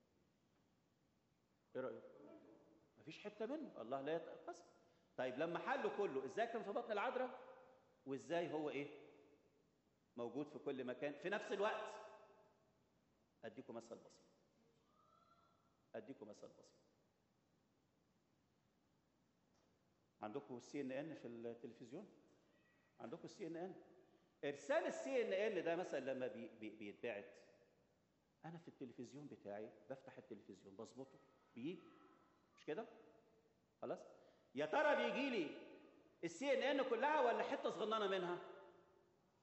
[SPEAKER 1] ايه رايكم مفيش حته منه الله لا يتقسم طيب لما حله كله ازاي كان في بطن العذراء وازاي هو ايه موجود في كل مكان في نفس الوقت اديكم مثل بسيط اديكم مثل بسيط عندكم السي ان ان في التلفزيون عندكم السي ان ان ارسال السي ان ان ده مثلا لما بي بي بيتبعت انا في التلفزيون بتاعي بفتح التلفزيون بظبطه بيجي مش كده خلاص يا ترى بيجي لي السي ان ان كلها ولا حته صغننه منها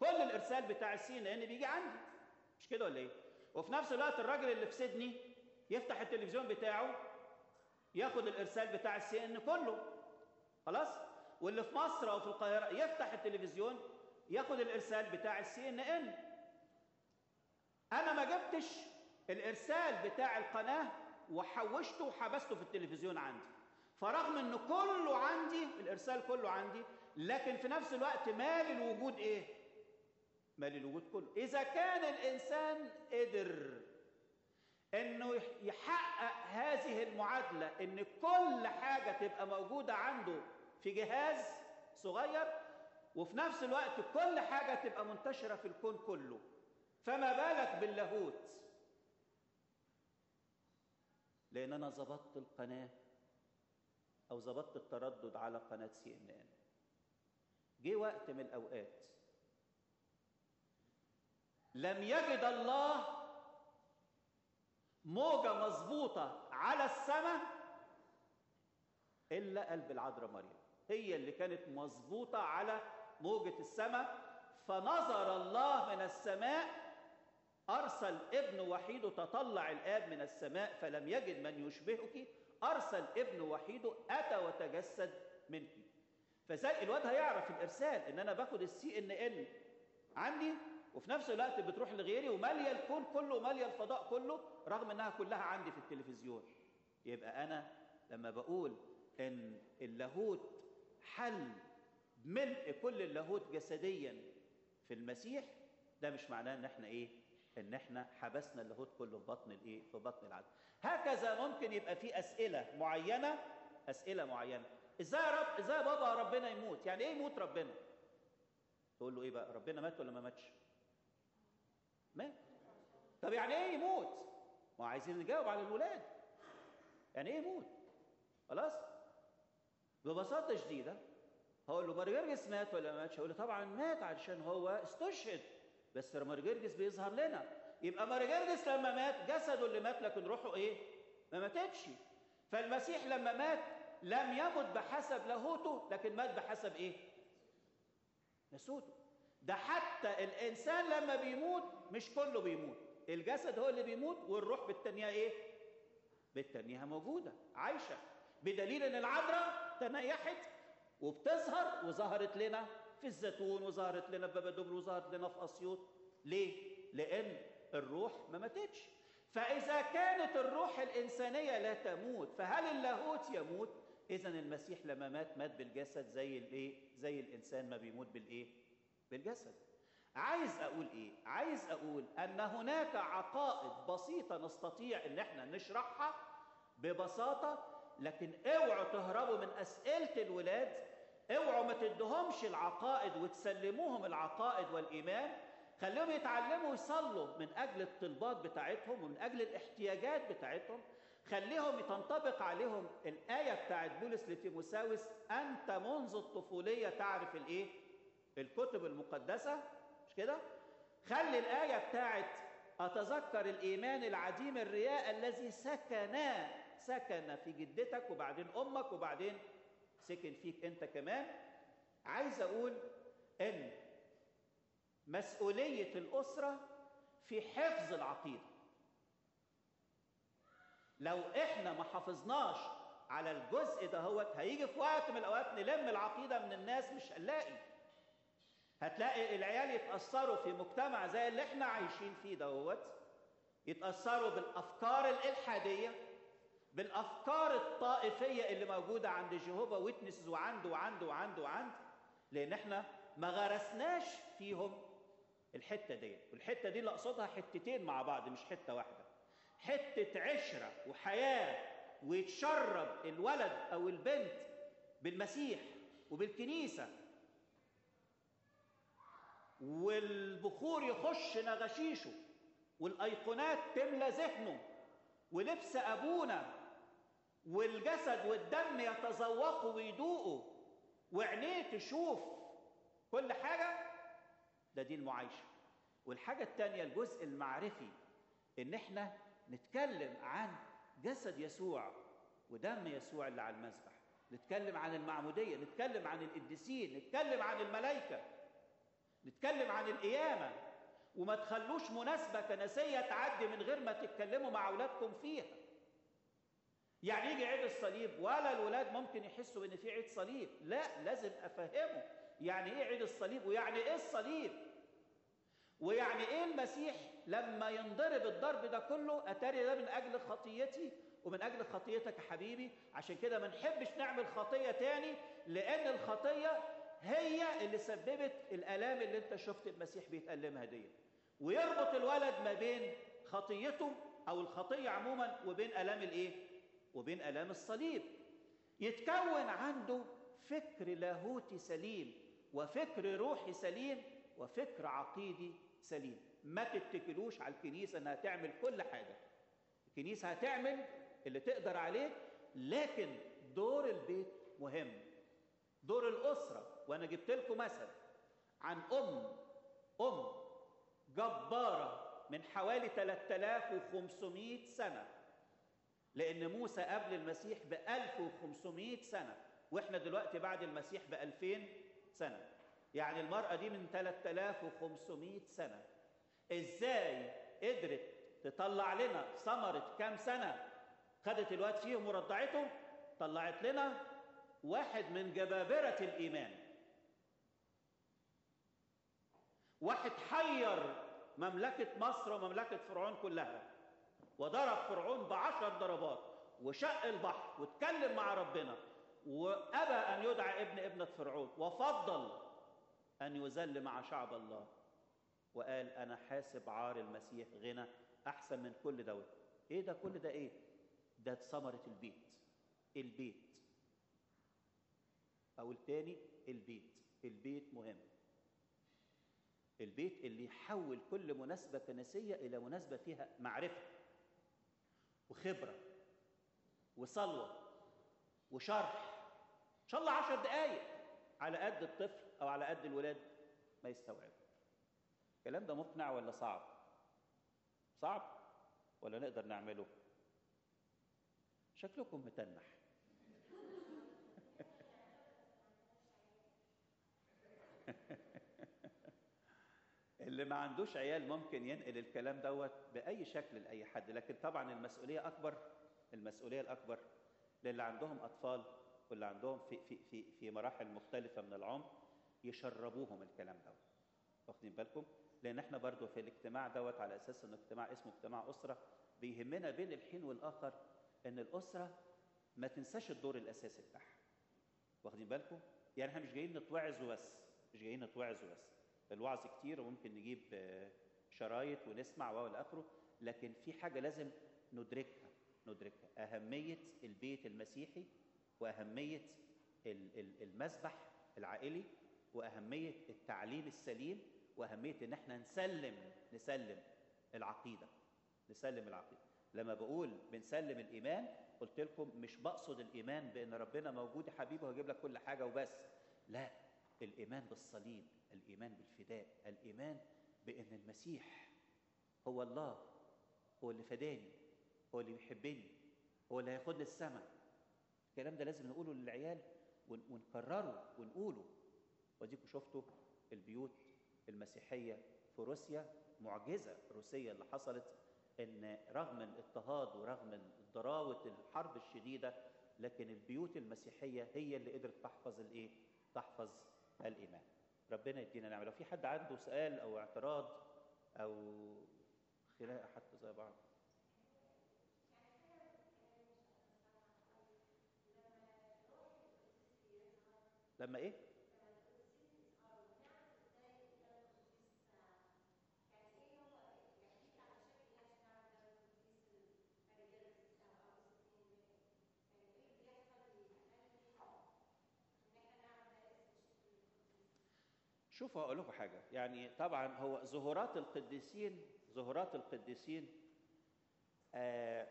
[SPEAKER 1] كل الارسال بتاع السي ان ان بيجي عندي مش كده ولا ايه وفي نفس الوقت الراجل اللي في سيدني يفتح التلفزيون بتاعه ياخد الارسال بتاع السي ان كله خلاص واللي في مصر او في القاهره يفتح التلفزيون ياخد الارسال بتاع السي ان ان انا ما جبتش الارسال بتاع القناه وحوشته وحبسته في التلفزيون عندي فرغم ان كله عندي الارسال كله عندي لكن في نفس الوقت مال الوجود ايه مال الوجود كله اذا كان الانسان قدر انه يحقق هذه المعادله ان كل حاجه تبقى موجوده عنده في جهاز صغير وفي نفس الوقت كل حاجه تبقى منتشره في الكون كله فما بالك باللاهوت لان انا ظبطت القناه او ظبطت التردد على قناه سي ان ان جه وقت من الاوقات لم يجد الله موجه مظبوطه على السماء الا قلب العذراء مريم هي اللي كانت مظبوطه على موجه السماء فنظر الله من السماء ارسل ابن وحيده تطلع الاب من السماء فلم يجد من يشبهك ارسل ابن وحيده اتى وتجسد منك فزي الواد هيعرف الارسال ان انا باخد السي ان ان عندي وفي نفس الوقت بتروح لغيري وماليه الكون كله وماليه الفضاء كله رغم انها كلها عندي في التلفزيون يبقى انا لما بقول ان اللاهوت حل ملء كل اللاهوت جسديا في المسيح ده مش معناه ان احنا ايه ان احنا حبسنا اللاهوت كله في بطن الايه في بطن العدل هكذا ممكن يبقى في اسئله معينه اسئله معينه ازاي يا رب ازاي يا بابا ربنا يموت يعني ايه يموت ربنا تقول له ايه بقى ربنا مات ولا ما ماتش مات طب يعني ايه يموت ما عايزين نجاوب على الولاد يعني ايه يموت خلاص ببساطه شديده هقول له مرجرجس مات ولا ما ماتش هقول له طبعا مات علشان هو استشهد بس مرجرجس بيظهر لنا يبقى مرجرجس لما مات جسده اللي مات لكن روحه ايه ما ماتتش فالمسيح لما مات لم يمت بحسب لاهوته لكن مات بحسب ايه نسوته ده حتى الانسان لما بيموت مش كله بيموت الجسد هو اللي بيموت والروح بالتانية ايه بالتانية موجودة عايشة بدليل ان العذراء تنيحت وبتظهر وظهرت لنا في الزيتون وظهرت لنا في بابا دبر وظهرت لنا في اسيوط ليه لان الروح ما ماتتش فاذا كانت الروح الانسانيه لا تموت فهل اللاهوت يموت اذا المسيح لما مات مات بالجسد زي الايه زي الانسان ما بيموت بالايه بالجسد عايز اقول ايه عايز اقول ان هناك عقائد بسيطه نستطيع ان احنا نشرحها ببساطه لكن اوعوا تهربوا من اسئله الولاد اوعوا ما تدهمش العقائد وتسلموهم العقائد والايمان خليهم يتعلموا يصلوا من اجل الطلبات بتاعتهم ومن اجل الاحتياجات بتاعتهم خليهم تنطبق عليهم الايه بتاعت بولس لتيموساوس انت منذ الطفوليه تعرف الايه الكتب المقدسه مش كده خلي الايه بتاعت اتذكر الايمان العديم الرياء الذي سكن سكن في جدتك وبعدين امك وبعدين سكن فيك انت كمان عايز اقول ان مسؤوليه الاسره في حفظ العقيده لو احنا ما حافظناش على الجزء دهوت هيجي في وقت من الاوقات نلم العقيده من الناس مش هنلاقي هتلاقي العيال يتاثروا في مجتمع زي اللي احنا عايشين فيه دهوت يتاثروا بالافكار الالحاديه بالافكار الطائفيه اللي موجوده عند جيهوفا ويتنسز وعنده وعنده وعنده وعنده لان احنا ما غرسناش فيهم الحته دي والحته دي اللي اقصدها حتتين مع بعض مش حته واحده حته عشره وحياه ويتشرب الولد او البنت بالمسيح وبالكنيسه والبخور يخش نغشيشه والايقونات تملى ذهنه ولبس ابونا والجسد والدم يتذوقوا ويدوقوا وعينيه تشوف كل حاجه ده دي المعايشه والحاجه الثانيه الجزء المعرفي ان احنا نتكلم عن جسد يسوع ودم يسوع اللي على المذبح نتكلم عن المعموديه نتكلم عن القديسين نتكلم عن الملائكه نتكلم عن القيامة وما تخلوش مناسبة كنسية تعدي من غير ما تتكلموا مع أولادكم فيها يعني يجي عيد الصليب ولا الولاد ممكن يحسوا ان في عيد صليب لا لازم افهمه يعني ايه عيد الصليب ويعني ايه الصليب ويعني ايه المسيح لما ينضرب الضرب ده كله اتاري ده من اجل خطيتي ومن اجل خطيتك يا حبيبي عشان كده ما نحبش نعمل خطيه تاني لان الخطيه هي اللي سببت الالام اللي انت شفت المسيح بيتالمها دي ويربط الولد ما بين خطيته او الخطيه عموما وبين الام الايه وبين الام الصليب يتكون عنده فكر لاهوتي سليم وفكر روحي سليم وفكر عقيدي سليم ما تتكلوش على الكنيسه انها تعمل كل حاجه الكنيسه هتعمل اللي تقدر عليه لكن دور البيت مهم دور الاسره وانا جبت لكم مثل عن ام ام جباره من حوالي 3500 سنه لان موسى قبل المسيح ب 1500 سنه واحنا دلوقتي بعد المسيح ب 2000 سنه يعني المراه دي من 3500 سنه ازاي قدرت تطلع لنا ثمره كام سنه خدت الوقت فيهم ورضعتهم طلعت لنا واحد من جبابره الايمان واحد حير مملكه مصر ومملكه فرعون كلها وضرب فرعون بعشر ضربات وشق البحر واتكلم مع ربنا وابى ان يدعى ابن ابنه فرعون وفضل ان يذل مع شعب الله وقال انا حاسب عار المسيح غنى احسن من كل دوت ايه ده كل ده ايه ده ثمره البيت البيت او التاني البيت البيت مهم البيت اللي يحول كل مناسبه كنسيه الى مناسبه فيها معرفه وخبره وصلوه وشرح ان شاء الله عشر دقايق على قد الطفل او على قد الولاد ما يستوعب الكلام ده مقنع ولا صعب صعب ولا نقدر نعمله شكلكم متنح اللي ما عندوش عيال ممكن ينقل الكلام دوت باي شكل لاي حد لكن طبعا المسؤوليه اكبر المسؤوليه الاكبر للي عندهم اطفال واللي عندهم في في في في مراحل مختلفه من العمر يشربوهم الكلام دوت واخدين بالكم لان احنا برضو في الاجتماع دوت على اساس انه اجتماع اسمه اجتماع اسره بيهمنا بين الحين والاخر ان الاسره ما تنساش الدور الاساسي بتاعها واخدين بالكم يعني احنا مش جايين نتوعظ وبس مش جايين نتوعظ وبس الوعظ كتير وممكن نجيب شرايط ونسمع والى اخره لكن في حاجه لازم ندركها ندركها اهميه البيت المسيحي واهميه المسبح العائلي واهميه التعليم السليم واهميه ان احنا نسلم نسلم العقيده نسلم العقيده لما بقول بنسلم الايمان قلت لكم مش بقصد الايمان بان ربنا موجود يا حبيبي وهجيب لك كل حاجه وبس لا الايمان بالصليب الايمان بالفداء الايمان بان المسيح هو الله هو اللي فداني هو اللي بيحبني هو اللي هياخدني السماء الكلام ده لازم نقوله للعيال ونكرره ونقوله وديكوا شفتوا البيوت المسيحيه في روسيا معجزه روسيه اللي حصلت ان رغم الاضطهاد ورغم ضراوه الحرب الشديده لكن البيوت المسيحيه هي اللي قدرت تحفظ الايه تحفظ الايمان ربنا يدينا نعمه لو في حد عنده سؤال او اعتراض او خناقه حتى زي بعض لما ايه شوفوا هقول لكم حاجه يعني طبعا هو ظهورات القديسين ظهورات القديسين آه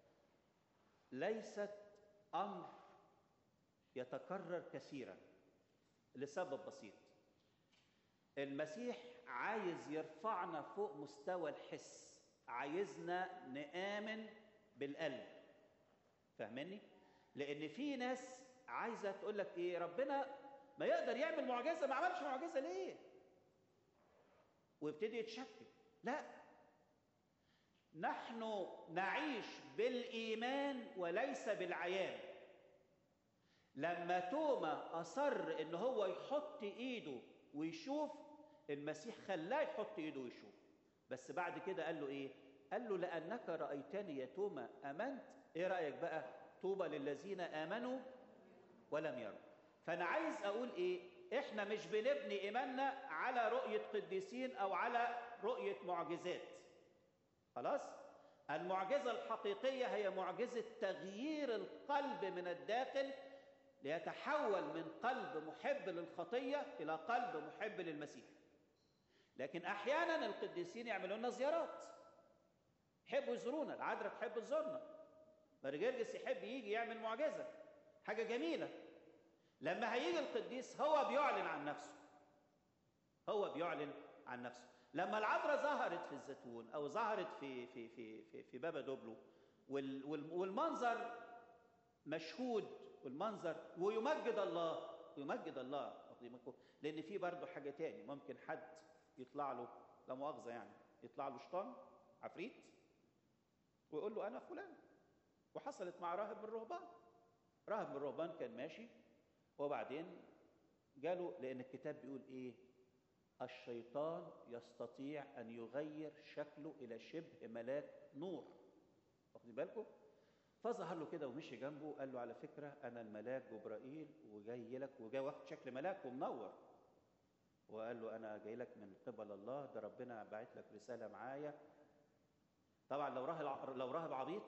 [SPEAKER 1] ليست امر يتكرر كثيرا لسبب بسيط المسيح عايز يرفعنا فوق مستوى الحس عايزنا نآمن بالقلب فاهمني لان في ناس عايزه تقول لك ايه ربنا ما يقدر يعمل معجزه ما عملش معجزه ليه ويبتدي يتشكل لا نحن نعيش بالايمان وليس بالعيان لما توما اصر ان هو يحط ايده ويشوف المسيح خلاه يحط ايده ويشوف بس بعد كده قال له ايه قال له لانك رايتني يا توما امنت ايه رايك بقى طوبى للذين امنوا ولم يروا فانا عايز اقول ايه احنا مش بنبني ايماننا على رؤيه قديسين او على رؤيه معجزات خلاص المعجزه الحقيقيه هي معجزه تغيير القلب من الداخل ليتحول من قلب محب للخطيه الى قلب محب للمسيح لكن احيانا القديسين يعملوا لنا زيارات يحبوا يزورونا العذراء تحب تزورنا مرجرجس يحب يجي يعمل معجزه حاجه جميله لما هيجي القديس هو بيعلن عن نفسه هو بيعلن عن نفسه لما العذراء ظهرت في الزيتون او ظهرت في في في في, في بابا دوبلو وال وال والمنظر مشهود والمنظر ويمجد الله ويمجد الله لان في برضه حاجه تاني ممكن حد يطلع له لا مؤاخذه يعني يطلع له شيطان عفريت ويقول له انا فلان وحصلت مع راهب من الرهبان راهب من الرهبان كان ماشي وبعدين جاله لان الكتاب بيقول ايه الشيطان يستطيع ان يغير شكله الى شبه ملاك نور واخدين بالكم فظهر له كده ومشي جنبه قال له على فكره انا الملاك جبرائيل وجاي لك وجاي واخد شكل ملاك ومنور وقال له انا جاي لك من قبل الله ده ربنا باعت لك رساله معايا طبعا لو راهب لو راهب عبيط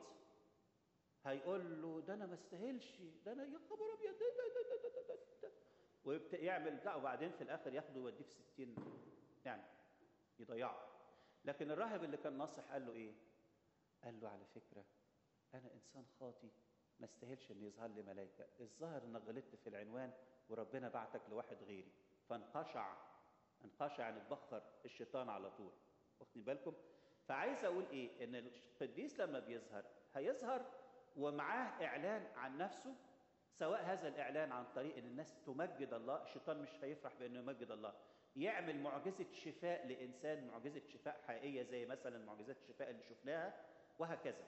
[SPEAKER 1] هيقول له ده انا ما استاهلش ده انا يا خبر ابيض ده ده ده ده ده ده ده ويعمل بتاع وبعدين في الاخر ياخده يوديه في 60 يعني يضيعه لكن الراهب اللي كان ناصح قال له ايه؟ قال له على فكره انا انسان خاطي ما استاهلش ان يظهر لي ملائكه الظاهر انك غلطت في العنوان وربنا بعتك لواحد غيري فانقشع انقشع يعني اتبخر الشيطان على طول واخدين بالكم فعايز اقول ايه ان القديس لما بيظهر هيظهر ومعاه اعلان عن نفسه سواء هذا الاعلان عن طريق ان الناس تمجد الله الشيطان مش هيفرح بانه يمجد الله يعمل معجزه شفاء لانسان معجزه شفاء حقيقيه زي مثلا معجزات الشفاء اللي شفناها وهكذا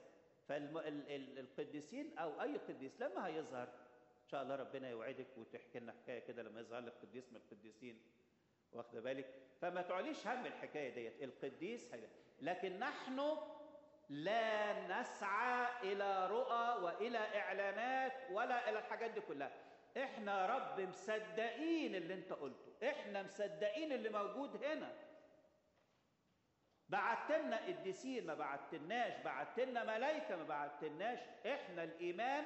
[SPEAKER 1] فالقديسين او اي قديس لما هيظهر ان شاء الله ربنا يوعدك وتحكي لنا حكايه كده لما يظهر لك قديس من القديسين واخده بالك فما تعليش هم الحكايه ديت القديس هي. لكن نحن لا نسعى الى رؤى والى اعلانات ولا الى الحاجات دي كلها احنا يا رب مصدقين اللي انت قلته احنا مصدقين اللي موجود هنا بعت لنا قديسين ما بعتلناش بعت لنا ملائكه ما بعتلناش احنا الايمان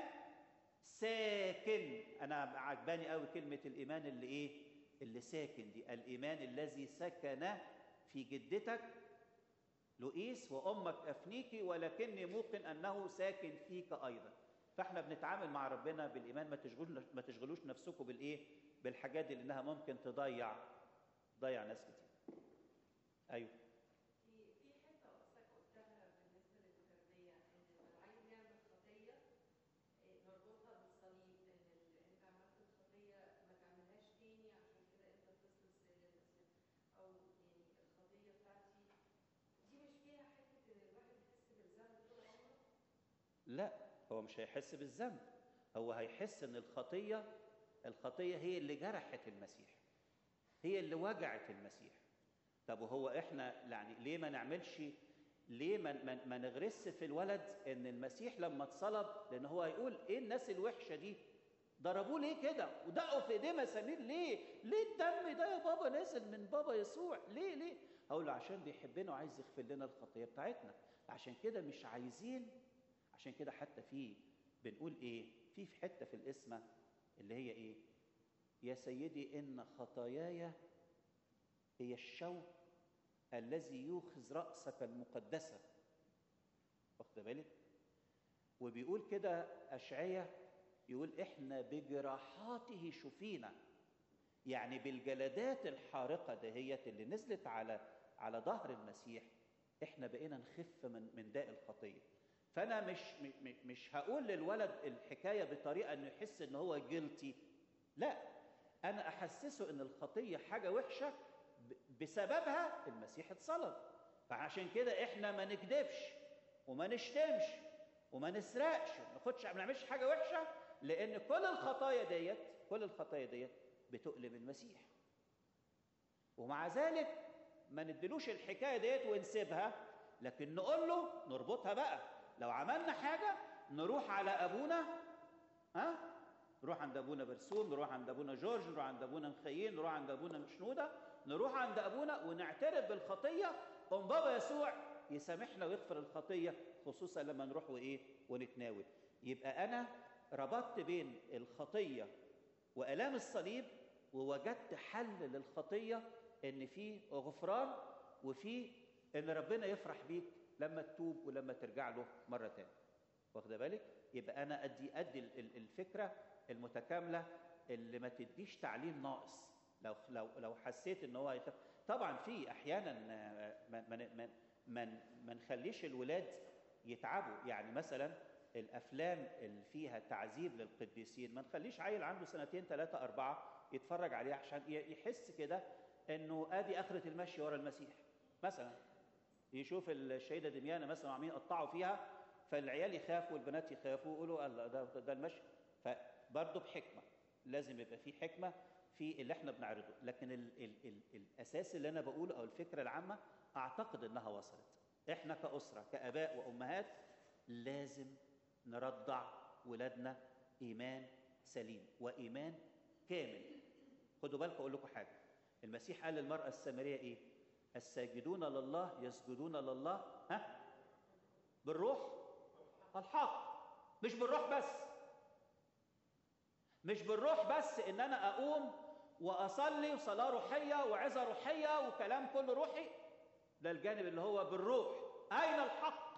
[SPEAKER 1] ساكن انا عجباني قوي كلمه الايمان اللي ايه اللي ساكن دي الايمان الذي سكن في جدتك لؤيس وامك افنيكي ولكني موقن انه ساكن فيك ايضا فاحنا بنتعامل مع ربنا بالايمان ما تشغلوش ما تشغلوش نفسكم بالايه بالحاجات دي لانها ممكن تضيع تضيع ناس كتير ايوه لا هو مش هيحس بالذنب هو هيحس ان الخطيه الخطيه هي اللي جرحت المسيح هي اللي وجعت المسيح طب وهو احنا يعني ليه ما نعملش ليه ما, ما, ما نغرس في الولد ان المسيح لما اتصلب لان هو هيقول ايه الناس الوحشه دي ضربوه ليه كده ودقوا في ايديه مسامير ليه ليه الدم ده يا بابا نازل من بابا يسوع ليه ليه هقول له عشان بيحبنا وعايز يغفر لنا الخطيه بتاعتنا عشان كده مش عايزين عشان كده حتى في بنقول ايه في في حته في الاسمه اللي هي ايه يا سيدي ان خطاياي هي الشوك الذي يوخذ راسك المقدسه واخد بالك وبيقول كده اشعياء يقول احنا بجراحاته شفينا يعني بالجلدات الحارقه دهيت اللي نزلت على على ظهر المسيح احنا بقينا نخف من من داء الخطيه فانا مش مش هقول للولد الحكايه بطريقه انه يحس ان هو جلتي لا انا احسسه ان الخطيه حاجه وحشه بسببها المسيح اتصلب فعشان كده احنا ما نكذبش وما نشتمش وما نسرقش ما ناخدش ما نعملش حاجه وحشه لان كل الخطايا ديت كل الخطايا ديت بتؤلم المسيح ومع ذلك ما ندلوش الحكايه ديت ونسيبها لكن نقول له نربطها بقى لو عملنا حاجه نروح على ابونا ها نروح عند ابونا برسوم نروح عند ابونا جورج نروح عند ابونا مخيين نروح عند ابونا مشنوده نروح عند ابونا ونعترف بالخطيه قوم بابا يسوع يسامحنا ويغفر الخطيه خصوصا لما نروح وايه ونتناول يبقى انا ربطت بين الخطيه والام الصليب ووجدت حل للخطيه ان في غفران وفي ان ربنا يفرح بيك لما تتوب ولما ترجع له مره تانية واخده بالك يبقى انا ادي ادي الفكره المتكامله اللي ما تديش تعليم ناقص لو لو لو حسيت ان هو يخف طبعا في احيانا ما ما ما ما, ما نخليش الولاد يتعبوا يعني مثلا الافلام اللي فيها تعذيب للقديسين ما نخليش عيل عنده سنتين ثلاثه اربعه يتفرج عليها عشان يحس كده انه ادي اخره المشي ورا المسيح مثلا يشوف الشهيده دميانه مثلا عاملين يقطعوا فيها فالعيال يخافوا والبنات يخافوا ويقولوا الله ده ده المشي فبرضه بحكمه لازم يبقى في حكمه في اللي احنا بنعرضه لكن ال ال ال الاساس اللي انا بقوله او الفكره العامه اعتقد انها وصلت احنا كاسره كاباء وامهات لازم نرضع ولادنا ايمان سليم وايمان كامل خدوا بالكم اقول لكم حاجه المسيح قال للمراه السامريه ايه الساجدون لله يسجدون لله ها بالروح الحق مش بالروح بس مش بالروح بس ان انا اقوم واصلي وصلاه روحيه وعظه روحيه وكلام كله روحي ده الجانب اللي هو بالروح اين الحق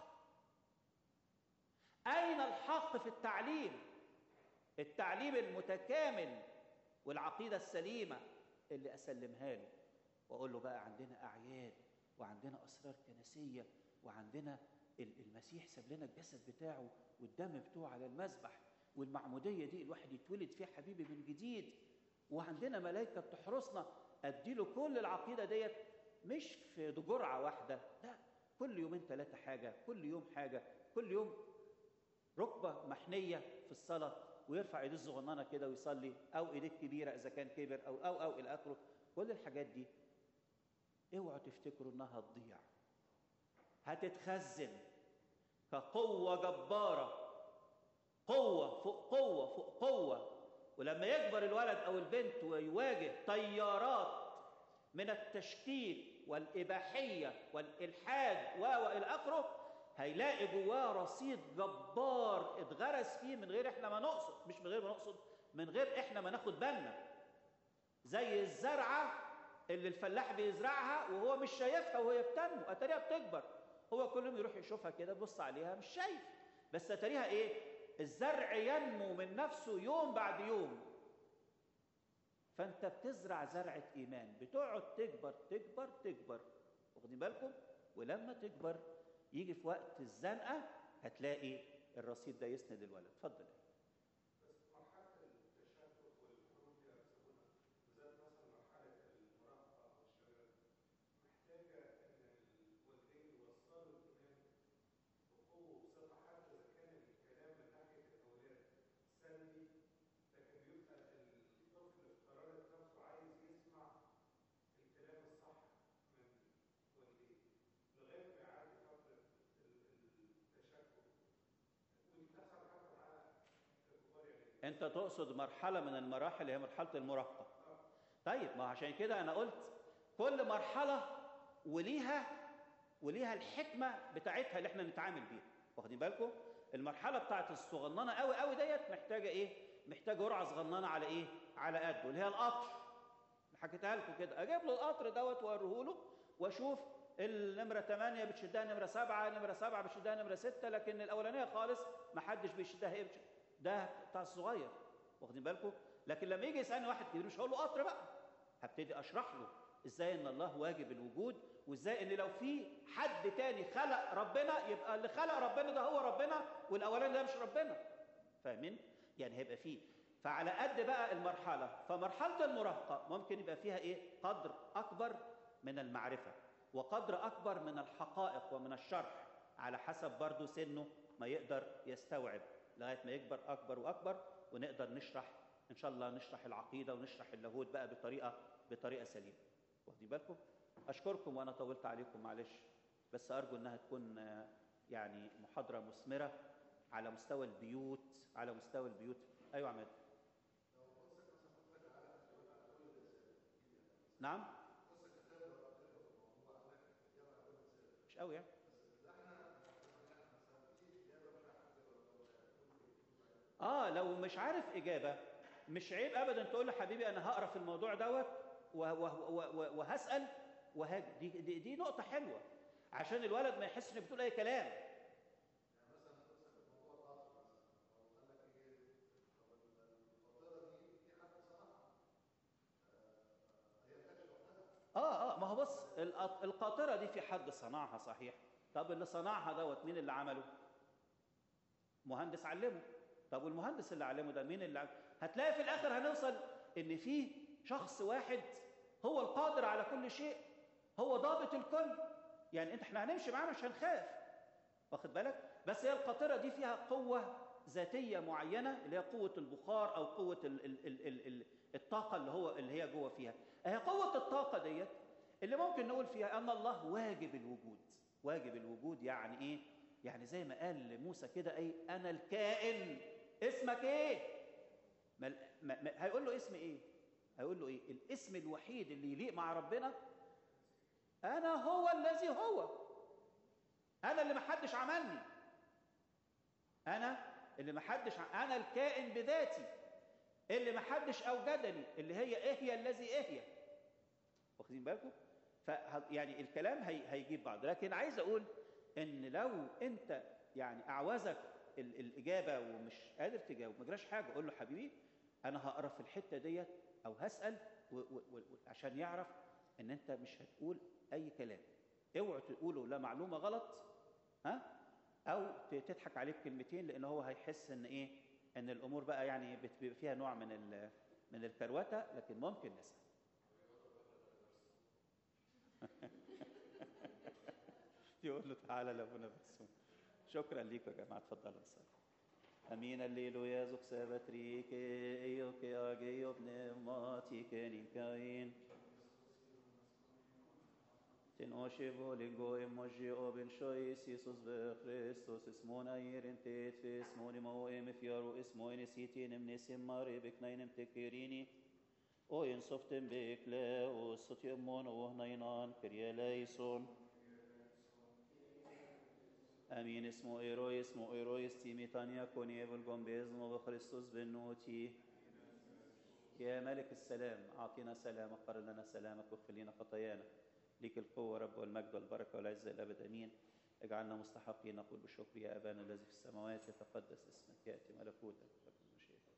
[SPEAKER 1] اين الحق في التعليم التعليم المتكامل والعقيده السليمه اللي اسلمها له واقول له بقى عندنا اعياد وعندنا اسرار كنسيه وعندنا المسيح ساب لنا الجسد بتاعه والدم بتوعه على المذبح والمعموديه دي الواحد يتولد فيها حبيبي من جديد وعندنا ملائكه بتحرسنا اديله كل العقيده ديت مش في جرعه واحده لا كل يومين ثلاثه حاجه كل يوم حاجه كل يوم ركبه محنيه في الصلاه ويرفع ايديه الصغننه كده ويصلي او ايديه الكبيره اذا كان كبر او او او الى اخره كل الحاجات دي اوعوا تفتكروا انها تضيع هتتخزن كقوه جباره قوه فوق قوه فوق قوه ولما يكبر الولد او البنت ويواجه تيارات من التشكيك والاباحيه والالحاد والى اخره هيلاقي جواه رصيد جبار اتغرس فيه من غير احنا ما نقصد مش من غير ما نقصد من غير احنا ما ناخد بالنا زي الزرعه اللي الفلاح بيزرعها وهو مش شايفها وهي بتنمو اتاريها بتكبر هو كل يوم يروح يشوفها كده يبص عليها مش شايف بس اتاريها ايه الزرع ينمو من نفسه يوم بعد يوم فانت بتزرع زرعه ايمان بتقعد تكبر تكبر تكبر واخدين بالكم ولما تكبر يجي في وقت الزنقه هتلاقي الرصيد ده يسند الولد اتفضل انت تقصد مرحله من المراحل اللي هي مرحله المراهقه طيب ما عشان كده انا قلت كل مرحله وليها وليها الحكمه بتاعتها اللي احنا نتعامل بيها واخدين بالكم المرحله بتاعت الصغننه قوي قوي ديت محتاجه ايه محتاجه جرعه صغننه على ايه على قده اللي هي القطر حكيتها لكم كده اجيب له القطر دوت واوريه له واشوف النمرة 8 بتشدها نمرة 7 نمرة 7 بتشدها نمرة 6 لكن الأولانية خالص ما حدش بيشدها هي بتشد. ده بتاع الصغير واخدين بالكم لكن لما يجي يسالني واحد كبير مش هقول له قطر بقى هبتدي اشرح له ازاي ان الله واجب الوجود وازاي ان لو في حد تاني خلق ربنا يبقى اللي خلق ربنا ده هو ربنا والاولاني ده مش ربنا فاهمين يعني هيبقى فيه فعلى قد بقى المرحله فمرحله المراهقه ممكن يبقى فيها ايه قدر اكبر من المعرفة وقدر أكبر من الحقائق ومن الشرح على حسب برضه سنه ما يقدر يستوعب لغاية ما يكبر أكبر وأكبر ونقدر نشرح إن شاء الله نشرح العقيدة ونشرح اللاهوت بقى بطريقة بطريقة سليمة واخدين بالكم؟ أشكركم وأنا طولت عليكم معلش بس أرجو إنها تكون آه، يعني محاضرة مثمرة على مستوى البيوت على مستوى البيوت أيوة عماد نعم مش قوي يعني اه لو مش عارف اجابه مش عيب ابدا تقول لحبيبي انا هقرا في الموضوع دوت و- و- و- و- وهسال وهاجي دي, دي, دي نقطه حلوه عشان الولد ما يحسش انك بتقول اي كلام اه اه ما هو بص الق- القاطره دي في حد صنعها صحيح طب اللي صنعها دوت مين اللي عمله مهندس علمه طب والمهندس اللي علمه ده مين اللي علمه؟ هتلاقي في الاخر هنوصل ان في شخص واحد هو القادر على كل شيء هو ضابط الكل يعني انت احنا هنمشي معاه مش هنخاف واخد بالك بس هي القاطره دي فيها قوه ذاتيه معينه اللي هي قوه البخار او قوه ال ال ال ال ال الطاقه اللي هو اللي هي جوه فيها هي قوه الطاقه ديت اللي ممكن نقول فيها ان الله واجب الوجود واجب الوجود يعني ايه يعني زي ما قال لموسى كده اي انا الكائن اسمك ايه ما ما ما هيقول له اسم ايه هيقول له ايه الاسم الوحيد اللي يليق مع ربنا انا هو الذي هو انا اللي محدش عملني انا اللي محدش ع- انا الكائن بذاتي اللي محدش اوجدني اللي هي ايه هي الذي ايه هي واخدين بالكم ف يعني الكلام هي هيجيب بعض لكن عايز اقول ان لو انت يعني اعوزك ال- الاجابه ومش قادر تجاوب ما جراش حاجه قول له حبيبي انا هقرا في الحته ديت او هسال و و و عشان يعرف ان انت مش هتقول اي كلام اوعوا تقولوا لا معلومه غلط ها او ت- تضحك عليك كلمتين لان هو هيحس ان ايه ان الامور بقى يعني بت- بيبقى فيها نوع من ال من الكروته لكن ممكن نسال يقول له تعالى لابونا برسوم شكرا ليكم يا جماعه اتفضلوا نصلي امين الليلويا زوك سابتريك ايوك اجيو بنماتيك نيكاين تنوشيفو لينجو اموجي اوبن شويس يسوس بخريستوس اسمونا يرنتيت في اسموني مو ام فيارو اسمو انسيتين منسم ماري بكنين تكيريني او ينصفتن بكلا او ستيمون او هنينان كرياليسون امين اسمو ايروي اسمو ايروي تيميتانيا كوني بالجومبيزمو بخريستوس بالنوتي يا ملك السلام اعطينا سلامك قرر لنا سلامك واغفر لنا خطايانا ليك القوة رب والمجد والبركة والعزة الأبد أمين اجعلنا مستحقين نقول بالشكر يا أبانا الذي في السماوات يتقدس اسمك يأتي ملكوتك تكن مشيئتك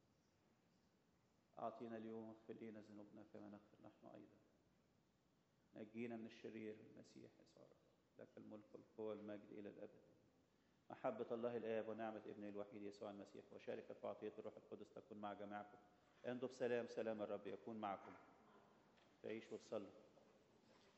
[SPEAKER 1] أعطينا اليوم اغفر لنا ذنوبنا كما نغفر نحن أيضا نجينا من الشرير المسيح يسوع الرب. لك الملك والقوة والمجد إلى الأبد محبة الله الآب ونعمة ابنه الوحيد يسوع المسيح وشركة وعطية الروح القدس تكون مع جميعكم امضوا بسلام سلام الرب يكون معكم تعيشوا وتصلوا